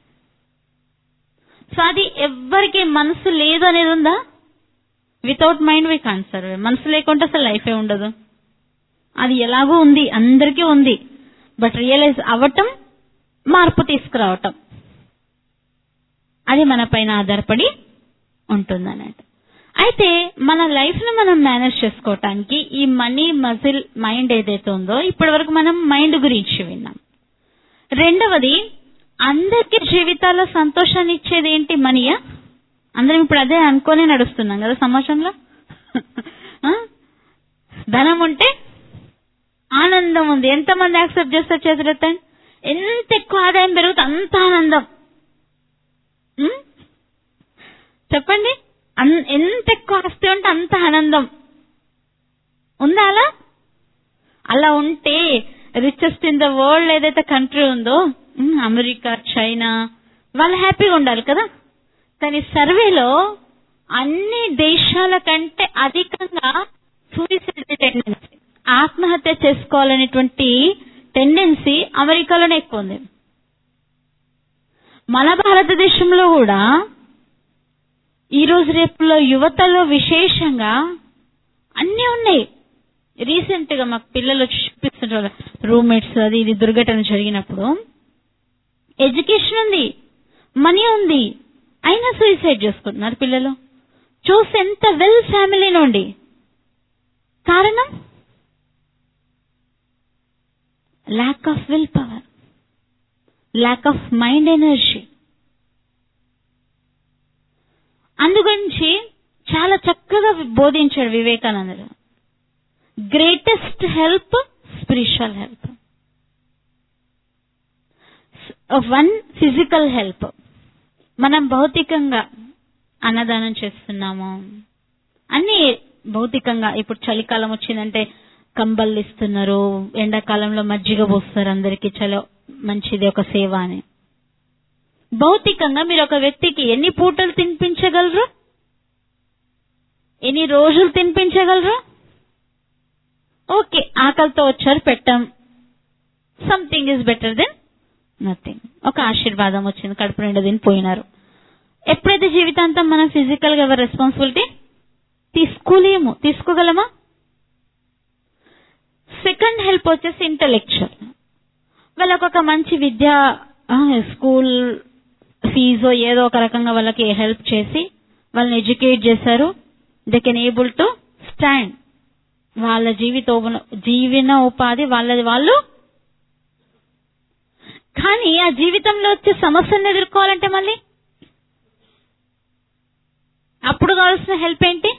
సో అది ఎవ్వరికి మనసు లేదు అనేది ఉందా without mind we can survive మనసు లేకుంటే అసలు లైఫే ఉండదు అది ఎలాగో ఉంది అందరికీ ఉంది బట్ రియలైజ్ అవ్వటం మార్పు తీసుకురావటం అది మన పైన ఆధారపడి ఉంటుంది అన్నట్టు అయితే మన లైఫ్ ను మనం మేనేజ్ చేసుకోవటానికి ఈ మనీ మజిల్ మైండ్ ఏదైతే ఉందో ఇప్పటి వరకు మనం మైండ్ గురించి విన్నాం రెండవది అందరికీ జీవితాల్లో సంతోషాన్ని ఇచ్చేది ఏంటి మనీయా అందరం ఇప్పుడు అదే అనుకోనే నడుస్తున్నాం కదా సమాజంలో ఆ? ధనం ఉంటే ఆనందం ఉంది ఎంతమంది యాక్సెప్ట్ చేస్తారు చేతులెత్తండి ఎంత ఎక్కువ ఆదాయం పెరుగుతుంది అంత ఆనందం ఉం? చెప్పండి అన్- ఎంత ఎక్కువ ఆస్తి ఉంటే అంత ఆనందం ఉందా అలా అలా ఉంటే రిచెస్ట్ ఇన్ ద వరల్డ్ ఏదైతే కంట్రీ ఉందో ఉం, అమెరికా చైనా వాళ్ళు హ్యాపీగా ఉండాలి కదా కానీ సర్వేలో అన్ని దేశాల కంటే అధికంగా సూయిసైడ్ టెండెన్సీ ఆత్మహత్య చేసుకోవాలనేటువంటి టెండెన్సీ అమెరికాలోనే ఎక్కువ ఉంది మన భారతదేశంలో కూడా ఈ రోజు రేపులో యువతలో విశేషంగా అన్నీ ఉన్నాయి రీసెంట్ గా మాకు పిల్లలు వచ్చి చూపిస్తుంటారు రూమ్మేట్స్ అది ఇది దుర్ఘటన జరిగినప్పుడు ఎడ్యుకేషన్ ఉంది మనీ ఉంది అయినా సూసైడ్ చేసుకుంటున్నారు పిల్లలు చూసి ఎంత వెల్ ఫ్యామిలీ నుండి కారణం lack of will power lack of mind energy అందుగురించి చాలా చక్కగా బోధించాడు వివేకానందుడు greatest help spiritual help one physical help మనం భౌతికంగా అన్నదానం చేస్తున్నాము అన్ని భౌతికంగా ఇప్పుడు చలికాలం వచ్చిందంటే కంబళ్ళు ఇస్తున్నారు ఎండాకాలంలో మజ్జిగ పోస్తారు అందరికి చలో మంచిది ఒక సేవ అని భౌతికంగా మీరు ఒక వ్యక్తికి ఎన్ని పూటలు తినిపించగలరు ఎన్ని రోజులు తినిపించగలరు ఓకే ఆకలితో వచ్చారు పెట్టాం something is better then nothing ఒక ఆశీర్వాదం వచ్చింది కడుపు నిండా తిని పోయినారు ఎప్పుడైతే జీవితాంతం మనం ఫిజికల్ గా ఎవరి రెస్పాన్సిబిలిటీ తీసుకోలేము తీసుకోగలమా సెకండ్ హెల్ప్ వచ్చేసి ఇంటలెక్చువల్ వాళ్ళకు ఒక మంచి విద్య ఆ, స్కూల్ ఫీజో ఏదో ఒక రకంగా వాళ్ళకి హెల్ప్ చేసి వాళ్ళని ఎడ్యుకేట్ చేశారు they can able to stand వాళ్ళ జీవిత జీవన ఉపాధి వాళ్ళది వాళ్ళు కానీ ఆ జీవితంలో వచ్చే సమస్యలను ఎదుర్కోవాలంటే మళ్ళీ అప్పుడు కావాల్సిన హెల్ప్ ఏంటి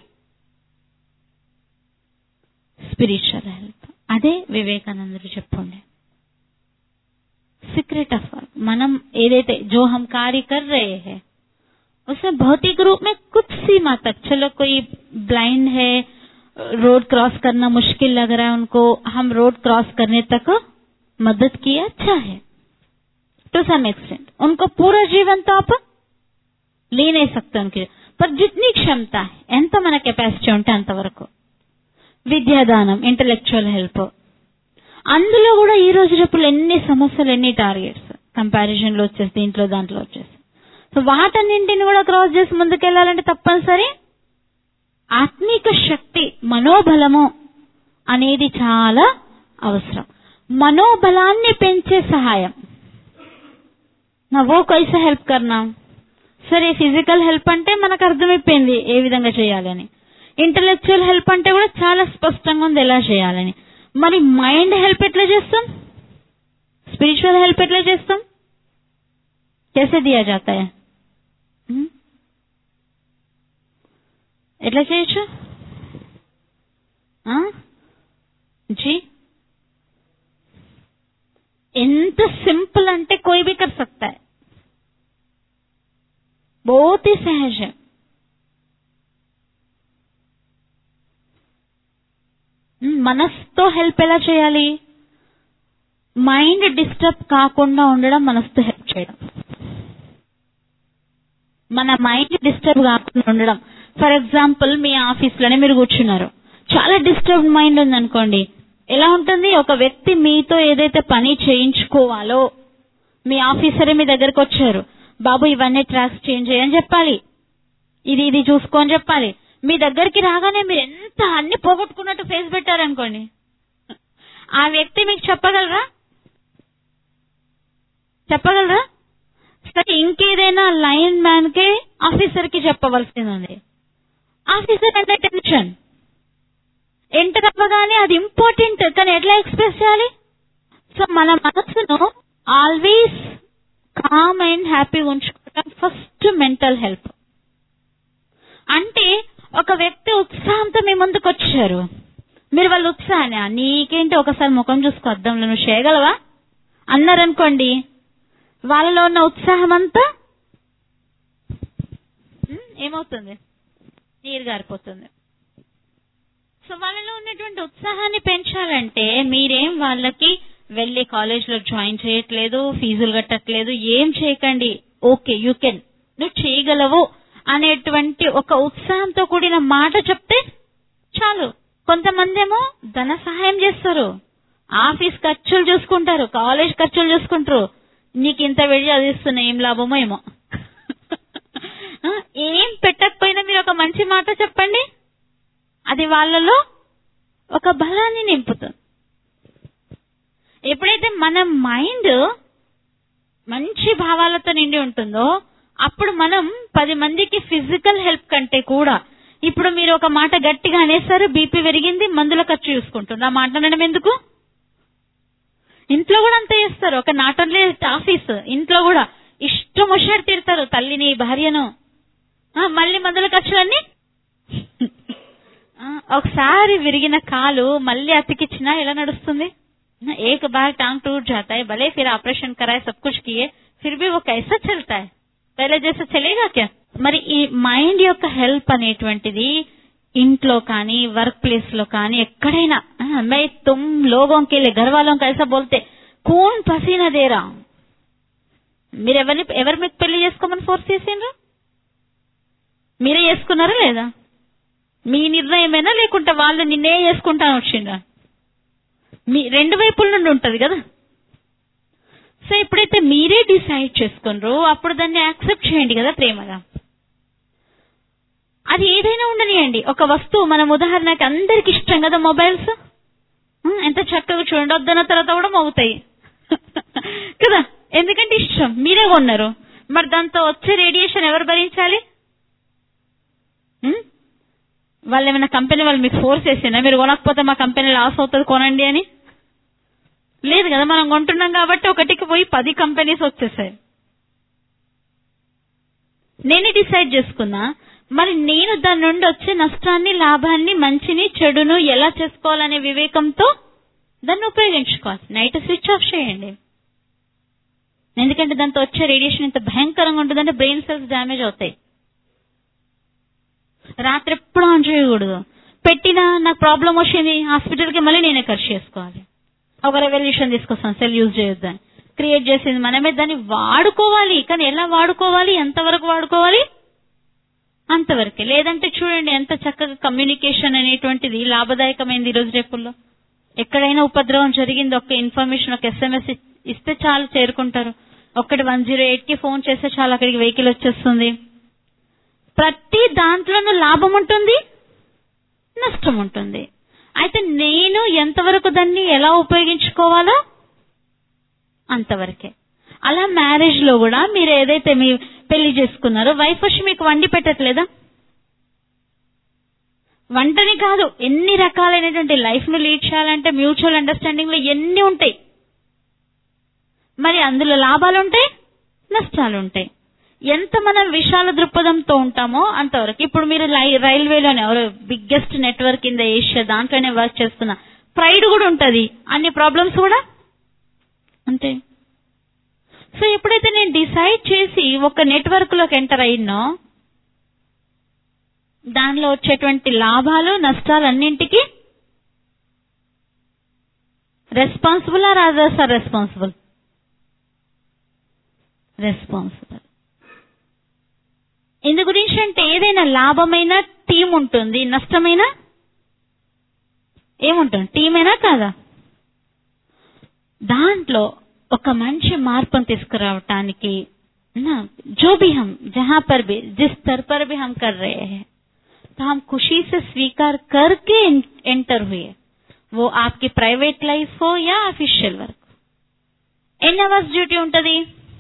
స్పిరిచువల్ హెల్ప్ అదే వివేకానందుడు చెప్పుండే सीक्रेट ऑफ वर्क मनम ఏదైతే जो हम कार्य कर रहे हैं उसमें भौतिक रूप में कुछ सीमा तक चलो कोई ब्लाइंड है रोड क्रॉस करना मुश्किल लग रहा है उनको हम रोड क्रॉस करने तक मदद किया अच्छा है टू सम एक्सटेंट उनको पूरा जीवन तो आप ले नहीं सकते उनके पर जितनी क्षमता है ఎంత మన కెపాసిటీ ఉంటే అంతవరకు విద్యాదానం ఇంటలెక్చువల్ హెల్ప్ అందులో కూడా ఈ రోజు రేపులు ఎన్ని సమస్యలు ఎన్ని టార్గెట్స్ కంపారిజన్ లో వచ్చేసి దీంట్లో దాంట్లో వచ్చేసి సో వాటన్నింటిని కూడా క్రాస్ చేసి ముందుకెళ్లాలంటే తప్పనిసరి ఆత్మిక శక్తి మనోబలము అనేది చాలా అవసరం మనోబలాన్ని పెంచే సహాయం నా ఓ కైసా హెల్ప్ కర్నా సరే ఫిజికల్ హెల్ప్ అంటే మనకు అర్థమైపోయింది ఏ విధంగా చేయాలని ఇంటలెక్చువల్ హెల్ప్ అంటే కూడా చాలా స్పష్టంగా ఉంది ఎలా చేయాలని మరి మైండ్ హెల్ప్ ఎట్లా చేస్తాం స్పిరిచువల్ హెల్ప్ ఎట్లా చేస్తాం कैसे दिया जाता है హ్మ్? ఎట్లా చేయొచ్చు ఆ? जी ఎంత సింపుల్ అంటే कोई भी कर सकता है बहुत ही सहज है హ్మ్, మనసుతో హెల్ప్ ఎలా చేయాలి మైండ్ డిస్టర్బ్ కాకుండా ఉండడం మనసుతో హెల్ప్ చేయడం మన మైండ్ డిస్టర్బ్ కాకుండా ఉండడం ఫర్ ఎగ్జాంపుల్ మీ ఆఫీస్ లోనే మీరు కూర్చున్నారు చాలా డిస్టర్బ్ మైండ్ ఉందనుకోండి ఎలా ఉంటుంది ఒక వ్యక్తి మీతో ఏదైతే పని చేయించుకోవాలో మీ ఆఫీసరే మీ దగ్గరకు వచ్చారు బాబు ఇవన్నీ ట్రాక్స్ చేంజ్ చేయని చెప్పాలి ఇది ఇది చూసుకొని చెప్పాలి మీ దగ్గరికి రాగానే మీరు ఎంత అన్ని పోగొట్టుకున్నట్టు ఫేస్ పెట్టారనుకోండి ఆ వ్యక్తి మీకు చెప్పగలరా చెప్పగలరా సరే ఇంకేదైనా లైన్ మ్యాన్ కి ఆఫీసర్ కి చెప్పవలసింది ఉంది ఆఫీసర్ అంటే టెన్షన్ ఎంటర్ అవ్వగానే అది ఇంపార్టెంట్ కానీ ఎట్లా ఎక్స్ప్రెస్ చేయాలి సో మన మనసును ఆల్వేస్ కామ్ అండ్ హ్యాపీ ఉంచుకోవడం ఫస్ట్ మెంటల్ హెల్ప్ అంటే ఒక వ్యక్తి ఉత్సాహంతో మీ ముందుకు వచ్చారు మీరు వాళ్ళ ఉత్సాహాన్ని "ఆ, నీకేంటి ఒకసారి ముఖం చూసుకో అద్దంలో నువ్వు చేయగలవా అన్నారనుకోండి వాళ్ళలో ఉన్న ఉత్సాహం అంతా ఉమ్, ఏమవుతుంది నీరు గారిపోతుంది సో వాళ్ళలో ఉన్నటువంటి ఉత్సాహాన్ని పెంచాలంటే మీరేం వాళ్ళకి వెళ్ళి కాలేజ్ లో జాయిన్ చేయట్లేదు ఫీజులు కట్టట్లేదు ఏం చేయకండి ఓకే యూ కెన్ నువ్వు చేయగలవు అనేటువంటి ఒక ఉత్సాహంతో కూడిన మాట చెప్తే చాలు కొంతమంది ఏమో ధన సహాయం చేస్తారు ఆఫీస్ ఖర్చులు చూసుకుంటారు కాలేజ్ ఖర్చులు చూసుకుంటారు నీకు ఇంత వెళ్ళి చదివిస్తున్నా ఏం లాభమో ఏమో ఆ, ఏం పెట్టకపోయినా మీరు ఒక మంచి మాట చెప్పండి అది వాళ్ళలో ఒక బలాన్ని నింపుతుంది ఎప్పుడైతే మన మైండ్ మంచి భావాలతో నిండి ఉంటుందో అప్పుడు మనం పది మందికి ఫిజికల్ హెల్ప్ కంటే కూడా ఇప్పుడు మీరు ఒక మాట గట్టిగా అనేసారు బీపీ పెరిగింది మందుల ఖర్చు చూసుకుంటుంది ఆ మాట అనడం ఎందుకు ఇంట్లో కూడా అంతే చేస్తారు ఒక నాట్ ఓన్లీ ఆఫీస్ ఇంట్లో కూడా ఇష్టం వచ్చినట్టు తిడతారు తల్లిని భార్యను ఆ, మళ్ళీ మందుల ఖర్చులన్నీ ఆ, ఒకసారి విరిగిన కాలు మళ్ళీ అతికిచ్చినా ఎలా నడుస్తుంది एक बार टांग टूट जाता है भले फिर ऑपरेशन कराए सब कुछ किए फिर भी वो कैसा चलता है पहले जैसा चलेगा क्या మరి ఈ మైండ్ యొక్క హెల్ప్ అనేటువంటిది ఇంట్లో కానీ వర్క్ ప్లేస్ లో కానీ ఎక్కడైనా ఆ, మై తుమ్ లోగోం కే లియే घर वालों को ऐसा बोलते कौन पसीना दे रहा మీరు ఎవరిని ఎవరు మీకు పెళ్లి చేసుకోమని ఫోర్స్ చేసిండ్రు మీరే చేసుకున్నారా లేదా మీ నిర్ణయమేనా లేకుంటే వాళ్ళు నిన్నే చేసుకుంటాను వచ్చిండ్రా మీ రెండు వైపుల నుండి ఉంటది కదా సో ఎప్పుడైతే మీరే డిసైడ్ చేసుకున్నారో అప్పుడు దాన్ని యాక్సెప్ట్ చేయండి కదా ప్రేమగా అది ఏదైనా ఉండనియండి ఒక వస్తువు మనం ఉదాహరణకి అందరికి ఇష్టం కదా మొబైల్స్ ఆ, ఎంత చక్కగా చూడండి వద్దన్న తర్వాత కూడా మోగుతాయి కదా ఎందుకంటే ఇష్టం మీరే కొన్నారు మరి దాంతో వచ్చే రేడియేషన్ ఎవరు భరించాలి ఉం? వాళ్ళు ఏమైనా కంపెనీ వాళ్ళు మీకు ఫోర్స్ చేసినా మీరు కొనకపోతే మా కంపెనీ లాస్ అవుతుంది కొనండి అని లేదు కదా మనం కొంటున్నాం కాబట్టి ఒకటికి పోయి పది కంపెనీస్ వచ్చేసాయి నేనే డిసైడ్ చేసుకున్నా మరి నేను దాని నుండి వచ్చే నష్టాన్ని లాభాన్ని మంచిని చెడును ఎలా చేసుకోవాలనే వివేకంతో దాన్ని ఉపయోగించుకోవాలి నైట్ స్విచ్ ఆఫ్ చేయండి ఎందుకంటే దాంతో వచ్చే రేడియేషన్ ఎంత భయంకరంగా ఉంటుందంటే బ్రెయిన్ సెల్స్ డ్యామేజ్ అవుతాయి రాత్రి ఎప్పుడు ఆన్ చేయకూడదు పెట్టినా నాకు ప్రాబ్లం వచ్చింది హాస్పిటల్కి మళ్ళీ నేనే ఖర్చు చేసుకోవాలి ఒక రెవల్యూషన్ తీసుకొస్తాం సెల్ యూజ్ చేయొద్దని క్రియేట్ చేసింది మనమే దాన్ని వాడుకోవాలి కానీ ఎలా వాడుకోవాలి ఎంతవరకు వాడుకోవాలి అంతవరకే లేదంటే చూడండి ఎంత చక్కగా కమ్యూనికేషన్ అనేటువంటిది లాభదాయకమైంది ఈ రోజు రేపుల్లో ఎక్కడైనా ఉపద్రవం జరిగింది ఒక ఇన్ఫర్మేషన్ ఒక ఎస్ఎంఎస్ ఇస్తే చాలు చేరుకుంటారు ఒక్కటి వన్ జీరో ఎయిట్ కి ఫోన్ చేస్తే చాలు అక్కడికి వెహికల్ వచ్చేస్తుంది ప్రతి దాంట్లోనూ లాభం ఉంటుంది నష్టం ఉంటుంది అయితే నేను ఎంతవరకు దాన్ని ఎలా ఉపయోగించుకోవాలో అంతవరకే అలా మ్యారేజ్ లో కూడా మీరు ఏదైతే మీ పెళ్లి చేసుకున్నారో వైఫ్ వచ్చి మీకు వండి పెట్టట్లేదా వంటని కాదు ఎన్ని రకాలైనటువంటి లైఫ్ ను లీడ్ చేయాలంటే మ్యూచువల్ అండర్స్టాండింగ్ లో ఎన్ని ఉంటాయి మరి అందులో లాభాలు ఉంటాయి నష్టాలు ఉంటాయి ఎంత మనం విశాల దృక్పథంతో ఉంటామో అంతవరకు ఇప్పుడు మీరు లై- రైల్వేలోనే ఎవరు biggest network in the Asia దాంట్లోనే వర్క్ చేస్తున్న ప్రైడ్ కూడా ఉంటది అన్ని ప్రాబ్లమ్స్ కూడా అంతే సో ఎప్పుడైతే నేను డిసైడ్ చేసి ఒక నెట్వర్క్ లోకి ఎంటర్ అయినో దానిలో వచ్చేటువంటి లాభాలు నష్టాలు అన్నింటికి responsible are others are responsible responsible ఇందు గురించి అంటే ఏదైనా లాభమైన టీం ఉంటుంది నష్టమైన ఏముంటుంది టీం అయినా కాదా దాంట్లో ఒక మంచి మార్పును తీసుకురావటానికి ना जो भी हम जहां पर भी जिस स्तर पर भी हम कर रहे हैं तो हम खुशी से स्वीकार करके एंटर हुए वो आपकी ప్రైవేట్ లైఫ్ हो या అఫీషియల్ వర్క్ ఎన్ని అవర్స్ డ్యూటీ ఉంటది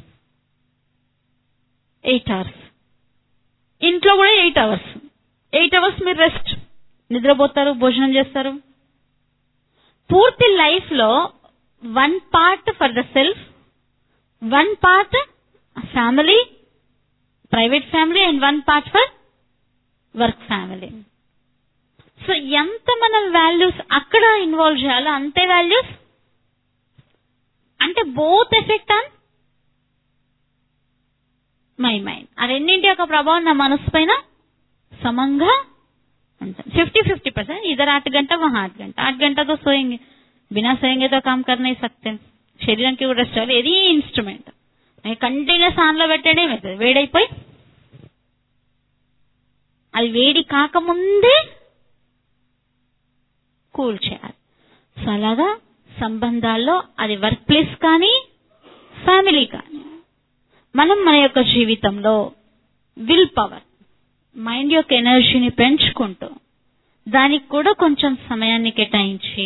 ఎయిట్ అవర్స్ ఇంట్లో కూడా ఎయిట్ అవర్స్ ఎయిట్ అవర్స్ మీరు రెస్ట్ నిద్రపోతారు భోజనం చేస్తారు పూర్తి లైఫ్ లో one part for the self one part family private family and one part for work family so ఎంత మనం వాల్యూస్ అక్కడ ఇన్వాల్వ్ చేయాలో అంతే వాల్యూస్ అంటే both effect on my mind ఆ రెండింటి యొక్క ప్రభావం నా మనసు పైన సమంగా ఉంటుంది फिफ्टी फिफ्टी परसेंट इधर आठ घंटा वहां आठ घंटा आठ घंटा तो सोएंगे बिना सोएंगे तो काम कर नहीं सकते శరీరానికి కూడా రెస్ట్ అవ్వాలి ఏది ఇన్స్ట్రుమెంట్ కంటిన్యూస్ ఆన్ లో పెట్టడం ఏమవుతుంది వేడైపోయి అది వేడి కాకముందే కూల్ చేయాలి సో అలాగా సంబంధాల్లో అది వర్క్ ప్లేస్ కానీ ఫ్యామిలీ కానీ మనం మన యొక్క జీవితంలో విల్ పవర్ మైండ్ యొక్క ఎనర్జీని పెంచుకుంటూ దానికి కూడా కొంచెం సమయాన్ని కేటాయించి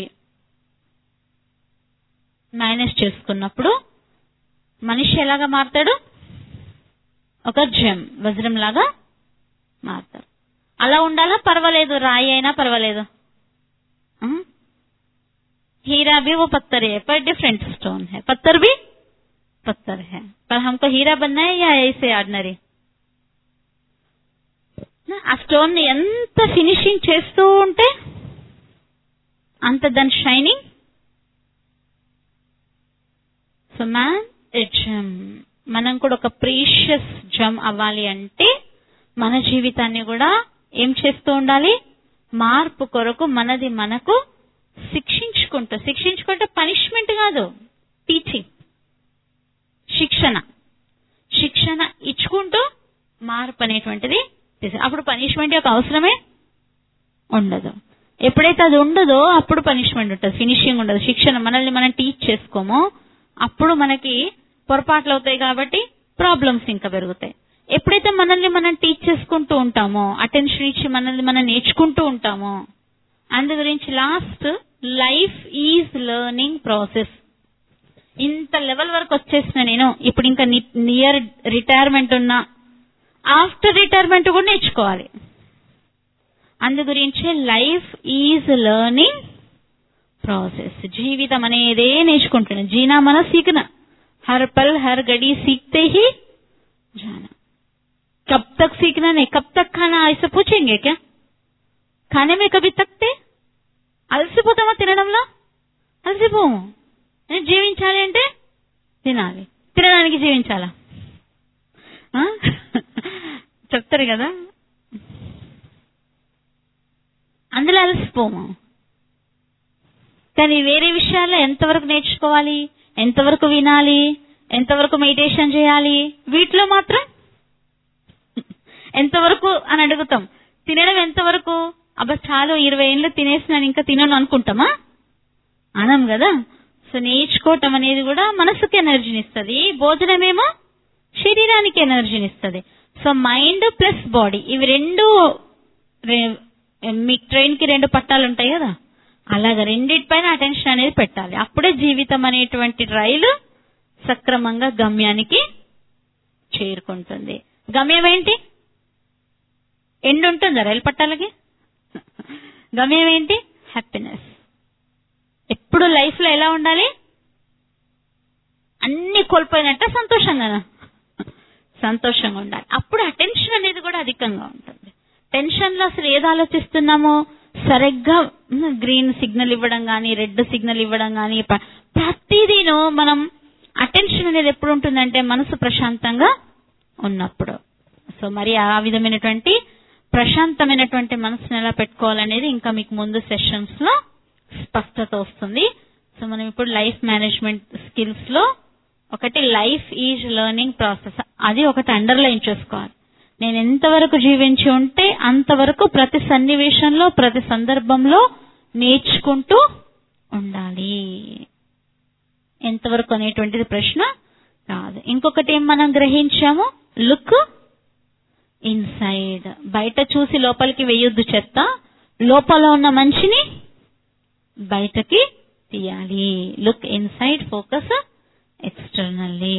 మేనేజ్ చేసుకున్నప్పుడు మనిషి ఎలాగా మారుతాడు ఒక జెమ్ వజ్రం లాగా మారుతాడు అలా ఉండాలా పర్వాలేదు రాయి అయినా పర్వాలేదు हम्म? हीरा भी वो पत्थर है पर डिफरेंट स्टोन है पत्थर भी पत्थर है पर हमको हीरा बनना है या ऐसे ఆర్డినరీ ఆ స్టోన్ ని ఎంత ఫినిషింగ్ చేస్తూ ఉంటే అంత దాని షైనింగ్ సో మ్యాన్ జమ్ మనం కూడా ఒక ప్రీషియస్ జమ్ అవ్వాలి అంటే మన జీవితాన్ని కూడా ఏం చేస్తూ ఉండాలి మార్పు కొరకు మనది మనకు శిక్షించుకుంటూ శిక్షించుకుంటే పనిష్మెంట్ కాదు టీచింగ్ శిక్షణ శిక్షణ ఇచ్చుకుంటూ మార్పు అనేటువంటిది చేసే- అప్పుడు పనిష్మెంట్ యొక్క అవసరమే ఉండదు ఎప్పుడైతే అది ఉండదో అప్పుడు పనిష్మెంట్ ఉంటుంది ఫినిషింగ్ ఉండదు శిక్షణ మనల్ని మనం టీచ్ చేసుకోమో అప్పుడు మనకి పొరపాట్లు అవుతాయి కాబట్టి ప్రాబ్లమ్స్ ఇంకా పెరుగుతాయి ఎప్పుడైతే మనల్ని మనం టీచ్ చేసుకుంటూ ఉంటామో అటెన్షన్ ఇచ్చి మనల్ని మనం నేర్చుకుంటూ ఉంటామో అందు గురించి last life is learning process ఇంత లెవెల్ వరకు వచ్చేసిన నేను ఇప్పుడు ఇంకా నియర్ రిటైర్మెంట్ ఉన్నా ఆఫ్టర్ రిటైర్మెంట్ కూడా నేర్చుకోవాలి అందు గురించి లైఫ్ ఈజ్ లెర్నింగ్ ప్రాసెస్ జీవితం అనేదే నేర్చుకుంటున్నా జీనా మన సీఖన हर पल हर घड़ी सीखते ही जाना कब तक सीखना नहीं कब तक खाना ऐसे पूछेंगे क्या खाने में कभी తక్తే అలసిపోతామా తినడంలో అలసిపోము జీవించాలి అంటే తినాలి తినడానికి జీవించాలా ఆ? చెప్తారు కదా అందులో అలసిపోము కానీ వేరే విషయాల్లో ఎంతవరకు నేర్చుకోవాలి ఎంతవరకు వినాలి ఎంతవరకు మెడిటేషన్ చేయాలి వీటిలో మాత్రం ఎంతవరకు అని అడుగుతాం తినడం ఎంతవరకు అబ్బా చాలు ఇరవై ఏళ్ళు తినేసినాను ఇంకా తినను అనుకుంటామా అనం కదా సో నేర్చుకోవటం అనేది కూడా మనసుకి ఎనర్జీని ఇస్తుంది భోజనమేమో శరీరానికి ఎనర్జీని ఇస్తుంది సో మైండ్ ప్లస్ బాడీ ఇవి రెండు రె- మీకు ట్రైన్ కి రెండు పట్టాలు ఉంటాయి కదా అలాగా రెండిటిపైన అటెన్షన్ అనేది పెట్టాలి అప్పుడే జీవితం అనేటువంటి రైలు సక్రమంగా గమ్యానికి చేరుకుంటుంది గమ్యం ఏంటి ఎండ్ ఉంటుందా రైలు పట్టాలకి గమ్యం ఏంటి హ్యాపీనెస్ ఎప్పుడు లైఫ్ లో ఎలా ఉండాలి అన్ని కోల్పోయినట్ట సంతోషంగా సంతోషంగా ఉండాలి అప్పుడు అటెన్షన్ అనేది కూడా అధికంగా ఉంటుంది టెన్షన్ లో అసలు ఏది ఆలోచిస్తున్నామో సరిగ్గా గ్రీన్ సిగ్నల్ ఇవ్వడం కానీ రెడ్ సిగ్నల్ ఇవ్వడం కానీ ప్రతిదీను మనం అటెన్షన్ అనేది ఎప్పుడు ఉంటుందంటే మనసు ప్రశాంతంగా ఉన్నప్పుడు సో మరి ఆ విధమైనటువంటి ప్రశాంతమైనటువంటి మనసును ఎలా పెట్టుకోవాలనేది ఇంకా మీకు ముందు సెషన్స్ లో స్పష్టత వస్తుంది సో మనం ఇప్పుడు లైఫ్ మేనేజ్మెంట్ స్కిల్స్ లో ఒకటి లైఫ్ ఈజ్ లెర్నింగ్ ప్రాసెస్ అది ఒకటి అండర్లైన్ చేసుకోవాలి నేను ఎంతవరకు జీవించి ఉంటే అంతవరకు ప్రతి సన్నివేశంలో ప్రతి సందర్భంలో నేర్చుకుంటూ ఉండాలి ఎంతవరకు అనేటువంటిది ప్రశ్న కాదు ఇంకొకటి ఏం మనం గ్రహించాము లుక్ ఇన్సైడ్ బయట చూసి లోపలికి వేయొద్దు చెత్త లోపల ఉన్న మంచిని బయటకి తీయాలి లుక్ ఇన్సైడ్ ఫోకస్ ఎక్స్టర్నల్లీ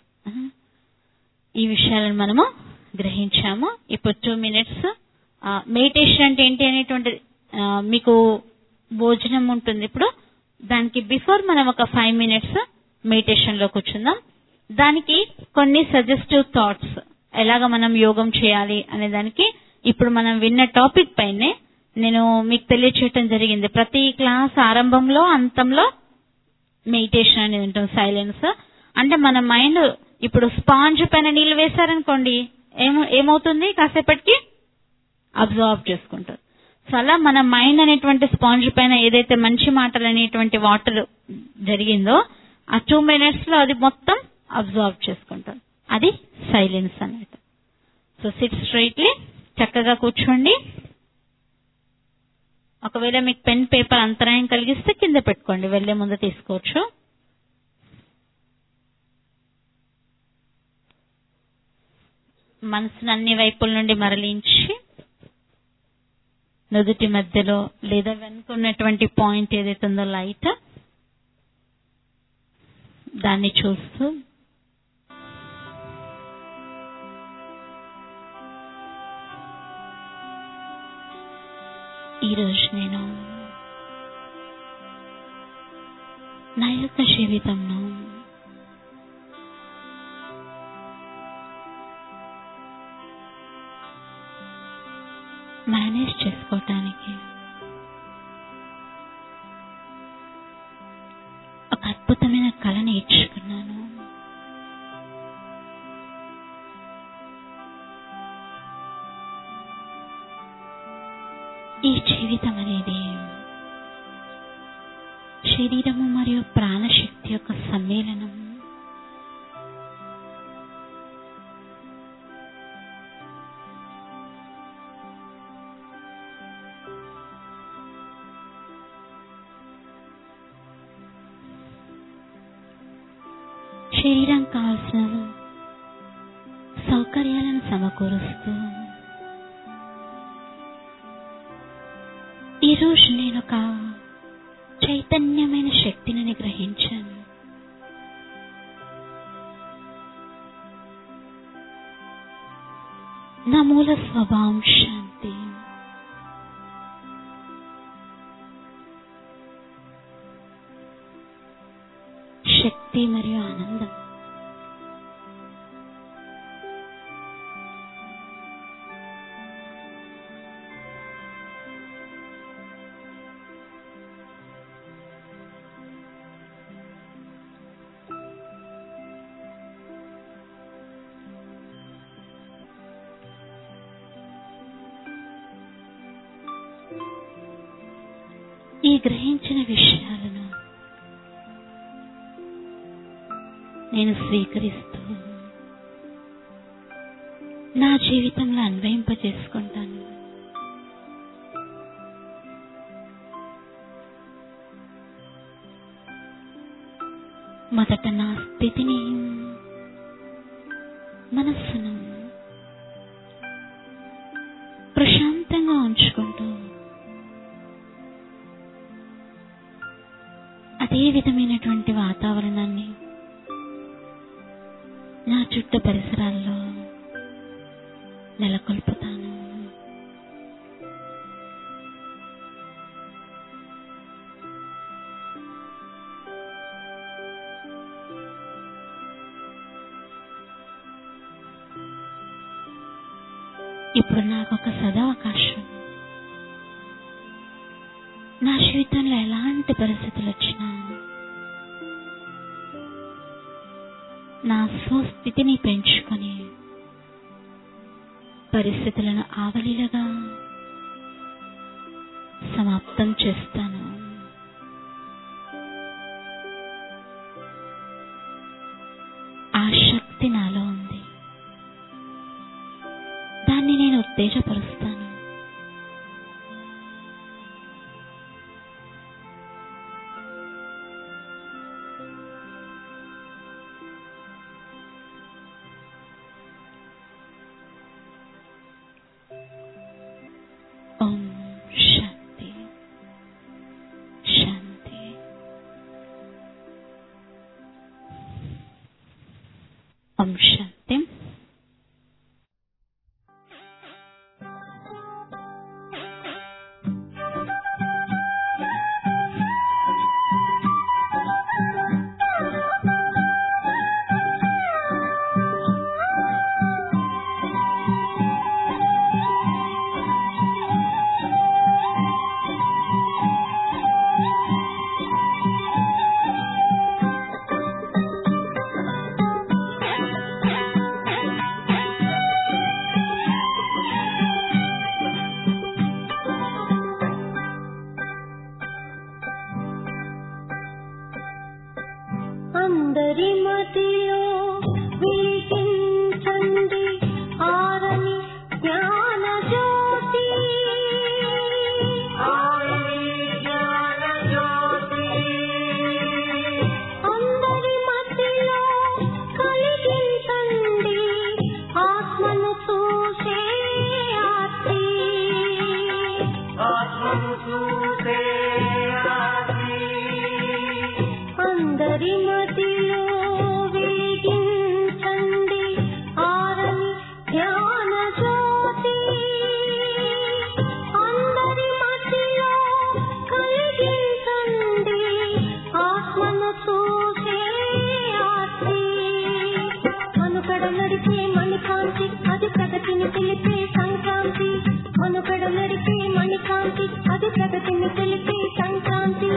ఈ విషయాలను మనము గ్రహించాము ఇప్పుడు టూ మినిట్స్ మెడిటేషన్ అంటే ఏంటి అనేటువంటిది ఆ, మీకు భోజనం ఉంటుంది ఇప్పుడు దానికి బిఫోర్ మనం ఒక ఫైవ్ మినిట్స్ మెడిటేషన్ లో కూర్చుందాం దానికి కొన్ని సజెస్టివ్ థాట్స్ ఎలాగ మనం యోగం చేయాలి అనే దానికి ఇప్పుడు మనం విన్న టాపిక్ పైనే నేను మీకు తెలియచేయటం జరిగింది ప్రతి క్లాస్ ఆరంభంలో అంతంలో మెడిటేషన్ అనేది ఉంటుంది సైలెన్స్ అంటే మన మైండ్ ఇప్పుడు స్పాంజ్ పైన నీళ్లు వేశారనుకోండి ఏమో ఏమవుతుంది కాసేపటికి అబ్జర్వ్ చేసుకుంటుంది సో అలా మన మైండ్ అనేటువంటి స్పాంజ్ పైన ఏదైతే మంచి మాటలు అనేటువంటి వాటర్ జరిగిందో ఆ టూ మినిట్స్ లో అది మొత్తం అబ్జర్వ్ చేసుకుంటుంది అది సైలెన్స్ అన్నట్టు సో సిట్ స్ట్రైట్లీ చక్కగా కూర్చోండి ఒకవేళ మీకు పెన్ పేపర్ అంతరాయం కలిగిస్తే కింద పెట్టుకోండి వెళ్లే ముందు తీసుకోవచ్చు మనసును అన్ని వైపుల నుండి మరలించి నుదుటి మధ్యలో లేదా వెనుకున్నటువంటి పాయింట్ ఏదైతే ఉందో లైట్ దాన్ని చూస్తూ ఈరోజు నేను నా యొక్క జీవితంలో మేనేజ్ చేసుకోవటానికి ఒక అద్భుతమైన కళ నేర్చుకున్నాను ఈ జీవితం అనేది శరీరము మరియు ప్రాణశక్తి యొక్క సమ్మేళనం శరీరం కావాల్సిన సౌకర్యాలను సమకూరుస్తూ ఈరోజు నేను ఒక చైతన్యమైన శక్తిని గ్రహించాను నా మూల స్వభావం శాంతి శక్తి మరియు ఆనందం ఈ గ్రహించిన విషయాలను నేను స్వీకరిస్తూ నా జీవితంలో అన్వయింపజేసుకుంటాను మొదట నా స్థితిని మనస్సును ప్రశాంతంగా ఉంచుకుంటూ అదే విధమైనటువంటి వాతావరణాన్ని నా చుట్టూ పరిసరాల్లో నెలకొల్పుతాను ఇప్పుడు నాకు ఒక సదవకాశం నా జీవితంలో ఎలాంటి పరిస్థితులు వచ్చినా నా స్వస్థితిని పెంచుకొని పరిస్థితులను ఆవలిలుగా సమాప్తం చేస్తాను ఆ శక్తి నాలో ఉంది దాన్ని నేను ఉత్తేజపరుస్తాను ఓం శాంతి శాంతి ఓం శాంతి అందరి మతిలో వెలిగించండి ఆరని జ్ఞాన జ్యోతి అందరి మతిలో కలిగించండి ఆత్మను చూసే ఆర్తి అందరి మదిలో వెలిగించండి ఆరని ధ్యాన జ్యోతి అందరి మదిలో కలిగించండి ఆత్మను చూసే ఆర్తి మనుకడ నడిపే మణికాంతి అది ప్రగతిని తెలిపే సంక్రాంతి మనుకడ నడిపే మణికాంతి అది ప్రగతిని తెలిపే సంక్రాంతి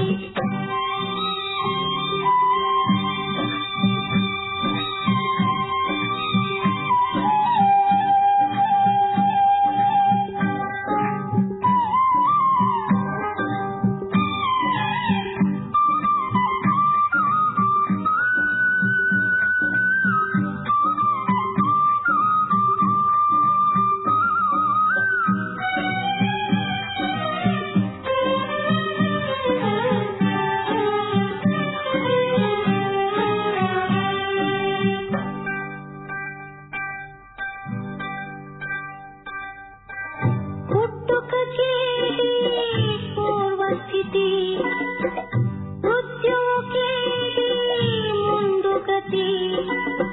పుట్టుక చేడి పూర్వస్థితి మృత్యువు కేడి ముందు గతి